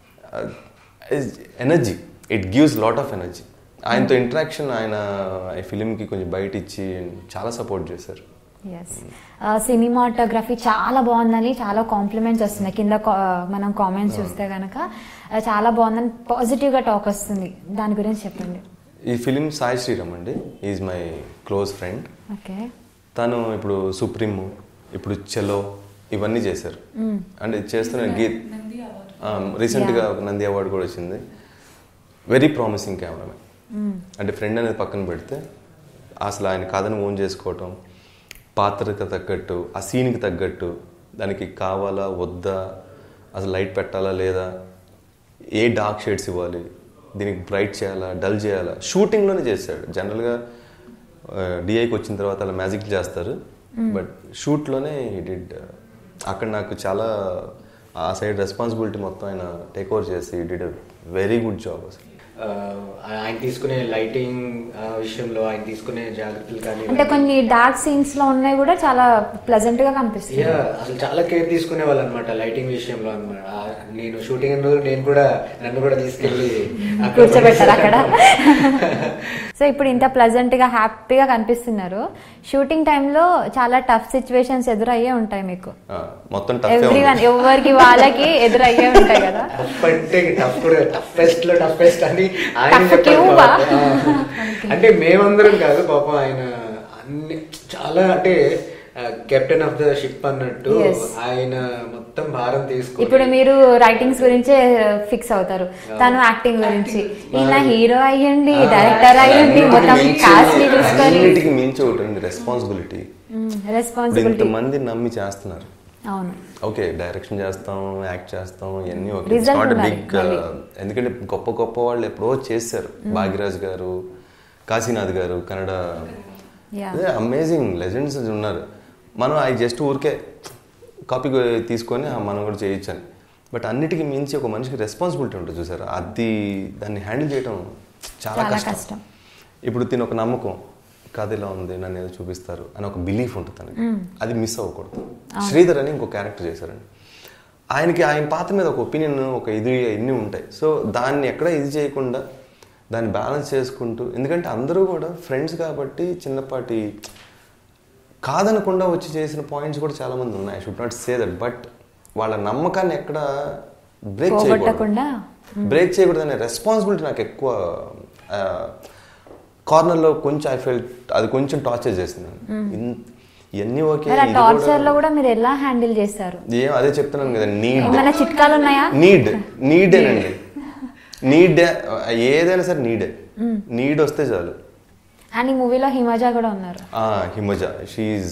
energy it gives lot of energy ఆయనతో ఇంటరాక్షన్ ఆయన ఈ ఫిలింకి కొంచెం బయట ఇచ్చి చాలా సపోర్ట్ చేశారు ఎస్ సినిమాటోగ్రఫీ చాలా బాగుందని చాలా కాంప్లిమెంట్స్ వస్తున్నాయి కింద కా- మనం కామెంట్స్ చూస్తే కనుక చాలా బాగుందని పాజిటివ్గా టాక్ వస్తుంది దాని గురించి చెప్పండి ఈ ఫిలిం సాయి శ్రీరామ్ అండి is my close friend okay తను ఇప్పుడు సుప్రీం ఇప్పుడు చెలో ఇవన్నీ చేశారు Mm. అంటే చేస్తున్న గీత్ రీసెంట్గా ఒక నంది అవార్డు కూడా వచ్చింది వెరీ ప్రామిసింగ్ కెమెరామెన్ అంటే ఫ్రెండ్ అనేది పక్కన పెడితే అసలు ఆయన కథను ఓన్ చేసుకోవటం పాత్రకు తగ్గట్టు ఆ సీన్కి తగ్గట్టు దానికి కావాలా వద్దా అసలు లైట్ పెట్టాలా లేదా ఏ డార్క్ షేడ్స్ ఇవ్వాలి దీనికి బ్రైట్ చేయాలా డల్ చేయాలా షూటింగ్లోనే చేశాడు జనరల్గా డిఐకి వచ్చిన తర్వాత అలా మ్యాజిక్ చేస్తారు Mm. బట్ షూట్లోనే డిడ్ అక్కడ నాకు చాలా ఆ సైడ్ రెస్పాన్సిబిలిటీ మొత్తం ఆయన టేక్ ఓవర్ చేసి డిడ్ వెరీ గుడ్ జాబ్ అసలు ఆ, ఆయన తీసుకునే లైటింగ్ విషయంలో ఆయన తీసుకునే జాగ్రత్తలు కానీ అంటే కొన్ని డార్క్ సీన్స్ లో ఉన్నాయి కూడా చాలా ప్లెజెంట్ గా కనిపిస్తుంది యా అసలు చాలా కేర్ తీసుకునే వాళ్ళు అనమాట లైటింగ్ విషయంలో అనమాట నేను షూటింగ్ అయిన రోజు నేను కూడా నన్ను కూడా తీసుకెళ్ళి అక్కడ కూర్చోబెట్టారు అక్కడ సో ఇప్పుడు ఇంత ప్లెజెంట్ గా హ్యాపీగా కనిపిస్తున్నారు షూటింగ్ టైంలో చాలా టఫ్ సిచ్యువేషన్స్ ఎదురయ్యే ఉంటాయి మీకు ఆ, మొత్తం టఫ్ ఎవ్రీ వన్ ఎవరికి వాళ్ళకి ఎదురయ్యే ఉంటాయి కదా టఫ్ అంటే టఫ్ కూడా టఫెస్ట్ లో టఫెస్ట్ అని ఆయన Tough చెప్పారు క్యూబా? పాపం. ఆ, అంటే మేమందరం కాదు పాపం ఆయన అన్ని చాలా అంటే కెప్టెన్ ఆఫ్ ద షిప్ అన్నట్టు Yes. ఆయన మొత్తం భారం తీసుకుని ఇప్పుడు మీరు రైటింగ్స్ గురించే ఫిక్స్ అవుతారు తను యాక్టింగ్ గురించి ఈయన హీరో అయ్యండి డైరెక్టర్ అయ్యండి మొత్తం కాస్ట్ ని చూసుకొని అన్నిటికీ మించి ఒకటి రెస్పాన్సిబిలిటీ ఇప్పుడు రెస్పాన్సిబిలిటీ ఇంతమంది నమ్మి చేస్తున్నారు అవును ఓకే డైరెక్షన్ చేస్తాం యాక్ట్ చేస్తాం ఇవన్నీ ఓకే Result నాట్ ఉండాలి బిగ్ మళ్ళీ. ఎందుకంటే గొప్ప గొప్ప వాళ్ళు ఎప్పుడో చేశారు భాగ్యరాజ్ గారు కాశీనాథ్ గారు కన్నడ Yeah. అదే అమేజింగ్ లెజెండ్స్ ఉన్నారు మనం అవి జస్ట్ ఊరికే కాపీ తీసుకొని "ఆ, మనం కూడా చేయొచ్చని బట్ అన్నిటికీ మించి ఒక మనిషికి రెస్పాన్సిబిలిటీ ఉంటుంది చూసారు అది దాన్ని హ్యాండిల్ చేయడం చాలా చాలా కష్టం కష్టం ఇప్పుడు తిని ఒక నమ్మకం కథ ఇలా ఉంది నన్ను ఏదో చూపిస్తారు అని ఒక బిలీఫ్ ఉంటుంది తనకి Mm. అది మిస్ అవ్వకూడదు అవును. శ్రీధర్ అని ఇంకో క్యారెక్టర్ చేశారండి ఆయనకి ఆయన పాత్ర మీద ఒక ఒపీనియన్ ఒక ఇది ఇన్ని ఉంటాయి సో దాన్ని ఎక్కడ ఇది చేయకుండా దాన్ని బ్యాలెన్స్ చేసుకుంటూ ఎందుకంటే అందరూ కూడా ఫ్రెండ్స్ కాబట్టి చిన్నపాటి కాదనకుండా వచ్చి చేసిన పాయింట్స్ కూడా చాలా మంది ఉన్నాయి should not say that but వాళ్ళ నమ్మకాన్ని ఎక్కడ బ్రేక్ చేయకూడదు పోగొట్టకుండా బ్రేక్ చేయకూడదు అనే రెస్పాన్సిబిలిటీ నాకు ఎక్కువ కార్నర్లో కొంచెం ఐ ఫెల్ అది కొంచెం టార్చర్ చేసింది Mm. ఇన్- ఇవన్నీ ఓకే మరి ఆ ఇది టార్చర్ కూడా- లో కూడా మీరు ఎలా హ్యాండిల్ చేస్తారు ఏం అదే చెప్తున్నాను కదా నీడ్ ఏమైనా చిట్కాలు ఉన్నాయా నీడ్ నీడేనండి నీడ్ ఏదైనా సరే నీడే Mm. నీడ్ వస్తే చాలు అండ్ ఈ మూవీలో హిమజ కూడా ఉన్నారు ఆ, హిమజ షీఈ్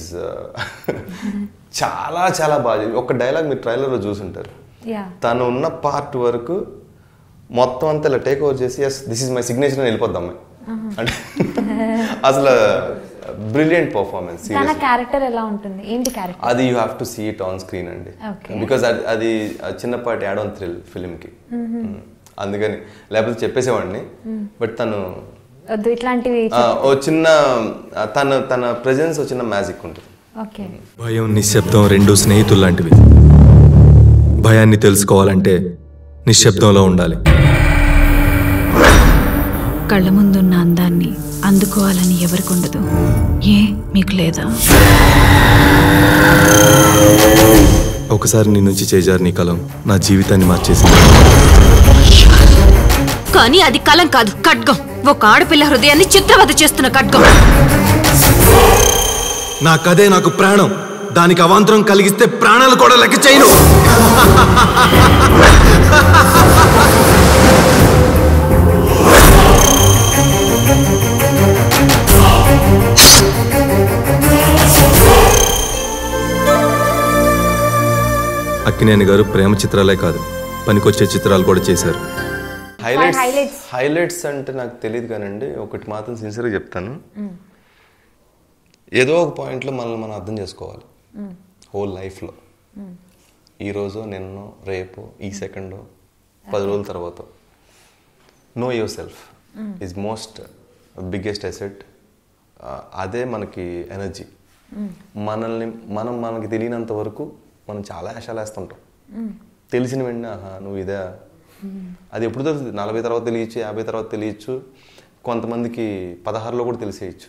చాలా చాలా బాగా చేసింది. ఒక డైలాగ్ మీరు ట్రైలర్లో చూసుంటారు యా తను ఉన్న పార్ట్ వరకు మొత్తం అంతా ఇలా టేక్ ఓవర్ చేసి yes this is my signature అని వెళ్ళిపోద్దాం అమ్మాయి అంటే అసలు బ్రిలియంట్ పర్ఫార్మెన్స్ తన సీరియస్ క్యారెక్టర్ ఎలా ఉంటుంది ఏంటి క్యారెక్టర్ అది you have to see it on screen అండి Okay. బికాస్ అది అది ఆ చిన్నపాటి యాడ్ ఆన్ థ్రిల్ ఫిల్మ్కి Mhm. అందుకని లేకపోతే చెప్పేసేవాడిని Mm. బట్ తను వద్దు ఇట్లాంటివి ఆ, ఓ చిన్న ఆ, తన తన ప్రెజెన్స్ ఒక చిన్న మ్యాజిక్ ఉంటుంది ఓకే భయం నిశ్శబ్దం రెండు స్నేహితులు లాంటివి భయాన్ని తెలుసుకోవాలంటే నిశ్శబ్దంలో ఉండాలి కళ్ళ ముందున్న అందాన్ని అందుకోవాలని ఎవరికి ఉండదు ఏ మీకు లేదా ఒకసారి నీ నుంచి చేజారు నీ కలం నా జీవితాన్ని మార్చేసింది కానీ అది కలం కాదు ఖడ్గం ఒక ఆడపిల్ల హృదయాన్ని చిత్రవద చేస్తున్న ఖడ్గం నా కథే నాకు ప్రాణం దానికి అవాంతరం కలిగిస్తే ప్రాణాలు కూడా లెక్క చేయను అక్కినేని గారు ప్రేమ చిత్రాలే కాదు పనికొచ్చే చిత్రాలు కూడా చేశారు హైలైట్స్ highlights. హైలైట్స్ అంటే నాకు తెలియదు కానండి ఒకటి మాత్రం సిన్సియర్గా చెప్తాను ఏదో ఒక పాయింట్లో మనల్ని మనం అర్థం చేసుకోవాలి హోల్ లైఫ్లో ఈరోజు నిన్న రేపు ఈ సెకండ్ పది రోజుల తర్వాత know yourself is most biggest asset అదే మనకి ఎనర్జీ మనల్ని మనం మనకి తెలియనంత వరకు మనం చాలా ఆశలు వేస్తుంటాం తెలిసిన వెంటనే ఆహా నువ్వు ఇదే అది ఎప్పుడు తెలుస్తుంది నలభై తర్వాత తెలియచ్చు యాభై తర్వాత తెలియచ్చు కొంతమందికి పదహారులో కూడా తెలిసేయచ్చు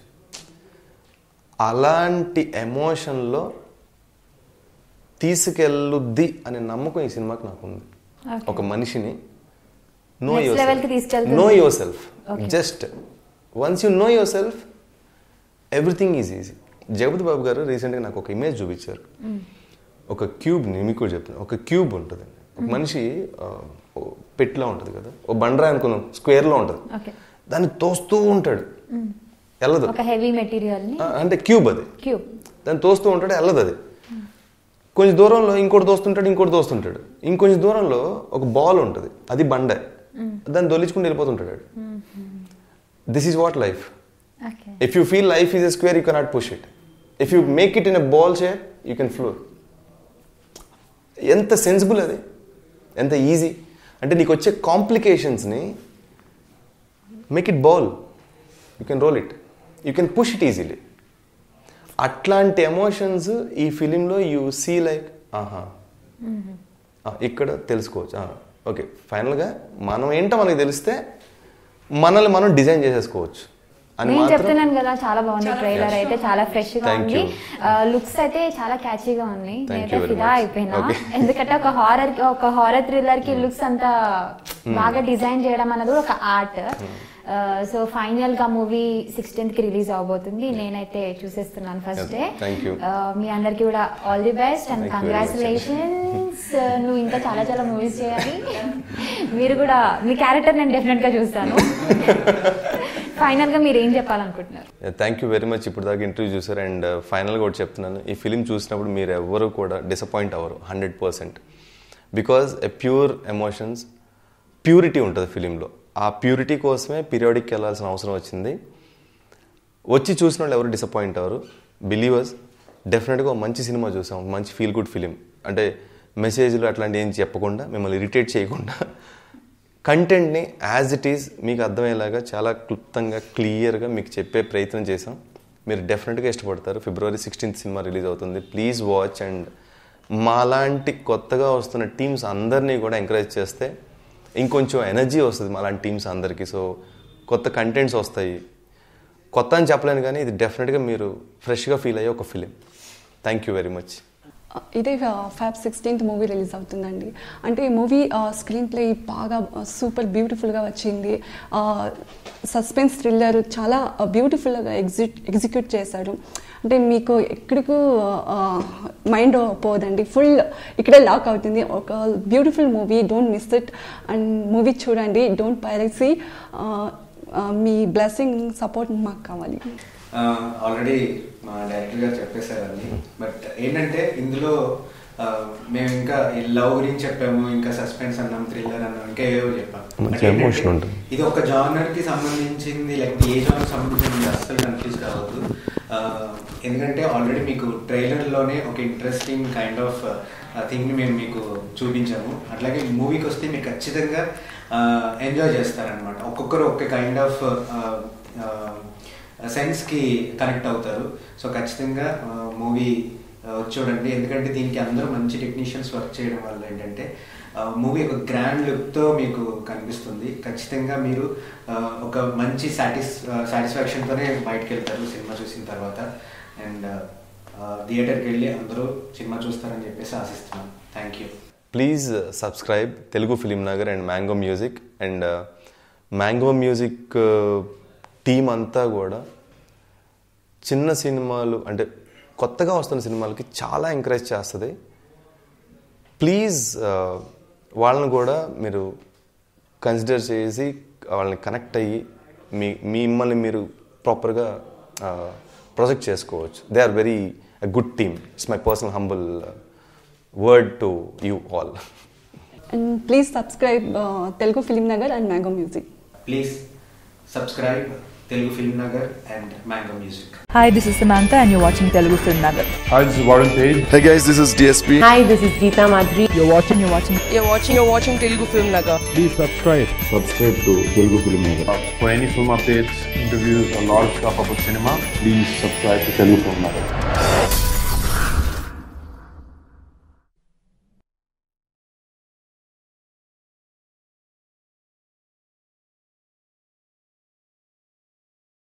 అలాంటి ఎమోషన్లో తీసుకెళ్ళుద్ది అనే నమ్మకం ఈ సినిమాకి నాకు ఉంది Okay. ఒక మనిషిని నో Next యువర్ level కి తీసుకెళ్తుంది. Know yourself Okay. Just once you know yourself everything is easy Jagapathi Babu garu రీసెంట్గా నాకు ఒక ఇమేజ్ చూపించారు ఒక క్యూబ్ని మీకు కూడా చెప్తాను ఒక క్యూబ్ ఉంటుంది ఒక మనిషి ఆ, ఓ పెట్టిలో ఉంటుంది కదా ఓ బండరా అనుకున్నాం స్క్వేర్లో ఉంటుంది ఓకే దాన్ని తోస్తూ ఉంటాడు వెళ్ళదు ఒక హెవీ మెటీరియల్ ని ఆ, అంటే క్యూబ్ అది క్యూబ్ దాన్ని తోస్తూ ఉంటాడు వెళ్ళదు అది కొంచెం దూరంలో ఇంకోటి దోస్తుంటాడు ఇంకోటి దోస్తుంటాడు ఇంకొంచెం దూరంలో ఒక బాల్ ఉంటుంది అది బండ దాన్ని దొలిచుకుంటూ వెళ్ళిపోతుంటాడు వాడు. This is what life okay if you feel life is a square you cannot push it if you make it in a ball shape you can floor ఎంత సెన్సిబుల్ అది ఎంత ఈజీ అంటే నీకు వచ్చే కాంప్లికేషన్స్ని make it ball you can roll it you can push it easily అట్లాంటి emotions ఈ ఫిలింలో యూ సీ లైక్ ఆహా ఆ, ఇక్కడ తెలుసుకోవచ్చు ఓకే ఫైనల్గా మనం ఏంటో మనకి తెలిస్తే మనల్ని మనం డిజైన్ చేసేసుకోవచ్చు అని నేను మాత్రం చెప్తున్నాను కదా చాలా బాగుంది ట్రైలర్ అయితే చాలా ఫ్రెష్ గా Thank ఉంది you. లుక్స్ అయితే చాలా క్యాచీగా ఉంది Thank నేనైతే you very ఫిదా much. అయిపోయినా Okay. ఎందుకంటే ఒక హారర్ ఒక హారర్ థ్రిల్లర్ కి లుక్స్ అంతా బాగా డిజైన్ చేయడం అన్నది కూడా ఒక ఆర్ట్ సో ఫైనల్ గా మూవీ సిక్స్టీన్త్ కి రిలీజ్ అవబోతుంది నేనైతే చూసేస్తున్నాను ఫస్ట్ డే Thank you. మీ అందరికి కూడా all the best and Thank you very much. Congratulations నువ్వు ఇంకా చాలా చాలా మూవీస్ చేయాలి మీరు కూడా మీ క్యారెక్టర్ నేను డెఫినెట్ గా చూస్తాను ఫైనల్ గా మీరు ఏం చెప్పాలనుకుంటున్నారు థ్యాంక్ యూ వెరీ మచ్ ఇప్పుడు దాకా ఇంటర్వ్యూ చూసారు అండ్ ఫైనల్గా ఒకటి చెప్తున్నాను ఈ ఫిలిం చూసినప్పుడు మీరు ఎవ్వరూ కూడా డిసప్పాయింట్ అవ్వరు hundred percent because a pure emotions purity ఉంటుంది ఫిలింలో ఆ ప్యూరిటీ కోసమే పీరియాడిక్కి వెళ్ళాల్సిన అవసరం వచ్చింది వచ్చి చూసిన వాళ్ళు ఎవరు డిసప్పాయింట్ అవ్వరు బిలీవర్స్ డెఫినెట్గా ఒక మంచి సినిమా చూసాం ఒక మంచి ఫీల్ గుడ్ ఫిలిం అంటే మెసేజ్లు అట్లాంటి ఏం చెప్పకుండా మిమ్మల్ని ఇరిటేట్ చేయకుండా కంటెంట్ని యాజ్ ఇట్ ఈజ్ మీకు అర్థమయ్యేలాగా చాలా క్లుప్తంగా క్లియర్గా మీకు చెప్పే ప్రయత్నం చేసాం మీరు డెఫినెట్గా ఇష్టపడతారు ఫిబ్రవరి సిక్స్టీన్త్ సినిమా రిలీజ్ అవుతుంది ప్లీజ్ వాచ్ అండ్ మాలాంటి కొత్తగా వస్తున్న టీమ్స్ అందరినీ కూడా ఎంకరేజ్ చేస్తే ఇంకొంచెం ఎనర్జీ వస్తుంది మాలాంటి టీమ్స్ అందరికీ సో కొత్త కంటెంట్స్ వస్తాయి కొత్త అని చెప్పలేను కానీ ఇది డెఫినెట్గా మీరు ఫ్రెష్గా ఫీల్ అయ్యే ఒక film thank you very much ఇదే ఫ్యాబ్ సిక్స్టీన్త్ మూవీ రిలీజ్ అవుతుందండి అంటే ఈ మూవీ స్క్రీన్ ప్లే బాగా సూపర్ బ్యూటిఫుల్గా వచ్చింది సస్పెన్స్ థ్రిల్లర్ చాలా బ్యూటిఫుల్గా ఎగ్జిట్ ఎగ్జిక్యూట్ చేశారు అంటే మీకు ఎక్కడికు మైండ్ పోదండి ఫుల్ ఇక్కడే లాక్ అవుతుంది ఒక beautiful movie don't miss it and movie చూడండి డోంట్ పైరసీ మీ బ్లెస్సింగ్ సపోర్ట్ మాకు కావాలి ఆల్రెడీ మా డైరెక్టర్ గారు చెప్పేశారు అన్ని బట్ ఏంటంటే ఇందులో ఆ, మేము ఇంకా ఈ లవ్ గురించి చెప్పాము ఇంకా సస్పెన్స్ అన్నాం థ్రిల్లర్ అన్నాం ఇంకా ఏవో చెప్పాం మంచి But ఏంటంటే, emotion ఉంటుంది. ఇది ఒక జానర్ కి సంబంధించింది లేకపోతే ఏ జానర్ సంబంధించింది అస్సలు కన్ఫ్యూజ్ కావద్దు ఆ, ఎందుకంటే ఆల్రెడీ మీకు ట్రైలర్ లోనే ఒక ఇంట్రెస్టింగ్ కైండ్ ఆఫ్ థింగ్ ని మేము మీకు చూపించాము అట్లాగే మూవీకి వస్తే మీరు ఖచ్చితంగా ఎంజాయ్ చేస్తారనమాట ఒక్కొక్కరు ఒక్క కైండ్ ఆఫ్ సెన్స్ కి కనెక్ట్ అవుతారు సో ఖచ్చితంగా మూవీ చూడండి ఎందుకంటే దీనికి అందరూ మంచి టెక్నీషియన్స్ వర్క్ చేయడం వల్ల ఏంటంటే మూవీ ఒక గ్రాండ్ లుక్తో మీకు కనిపిస్తుంది ఖచ్చితంగా మీరు ఆ, ఒక మంచి సాటిస్ సాటిస్ఫాక్షన్తోనే బయటకు వెళ్తారు సినిమా చూసిన తర్వాత అండ్ థియేటర్కి వెళ్ళి అందరూ సినిమా చూస్తారని చెప్పేసి ఆశిస్తున్నాను thank you please subscribe Telugu film Nagar and mango music and mango music team అంతా కూడా చిన్న సినిమాలు అంటే కొత్తగా వస్తున్న సినిమాలకి చాలా ఎంకరేజ్ చేస్తుంది ప్లీజ్ వాళ్ళని కూడా మీరు కన్సిడర్ చేసి వాళ్ళని కనెక్ట్ అయ్యి మీ మిమ్మల్ని మీరు ప్రాపర్గా ప్రొజెక్ట్ చేసుకోవచ్చు they are very good team it's my personal humble word to you all and please subscribe Telugu film Nagar and mango music please subscribe Telugu film Nagar and mango music Hi, this is Samantha, and you're watching Telugu Film Nagar. Hi, this is Warren Page. Hey guys, this is DSP. Hi, this is Geeta Madhuri. You're watching, you're watching, you're watching, you're watching Telugu Film Nagar. Please subscribe. Subscribe to Telugu Film Nagar. For any film updates, interviews, or lot of stuff about cinema, please subscribe to Telugu Film Nagar.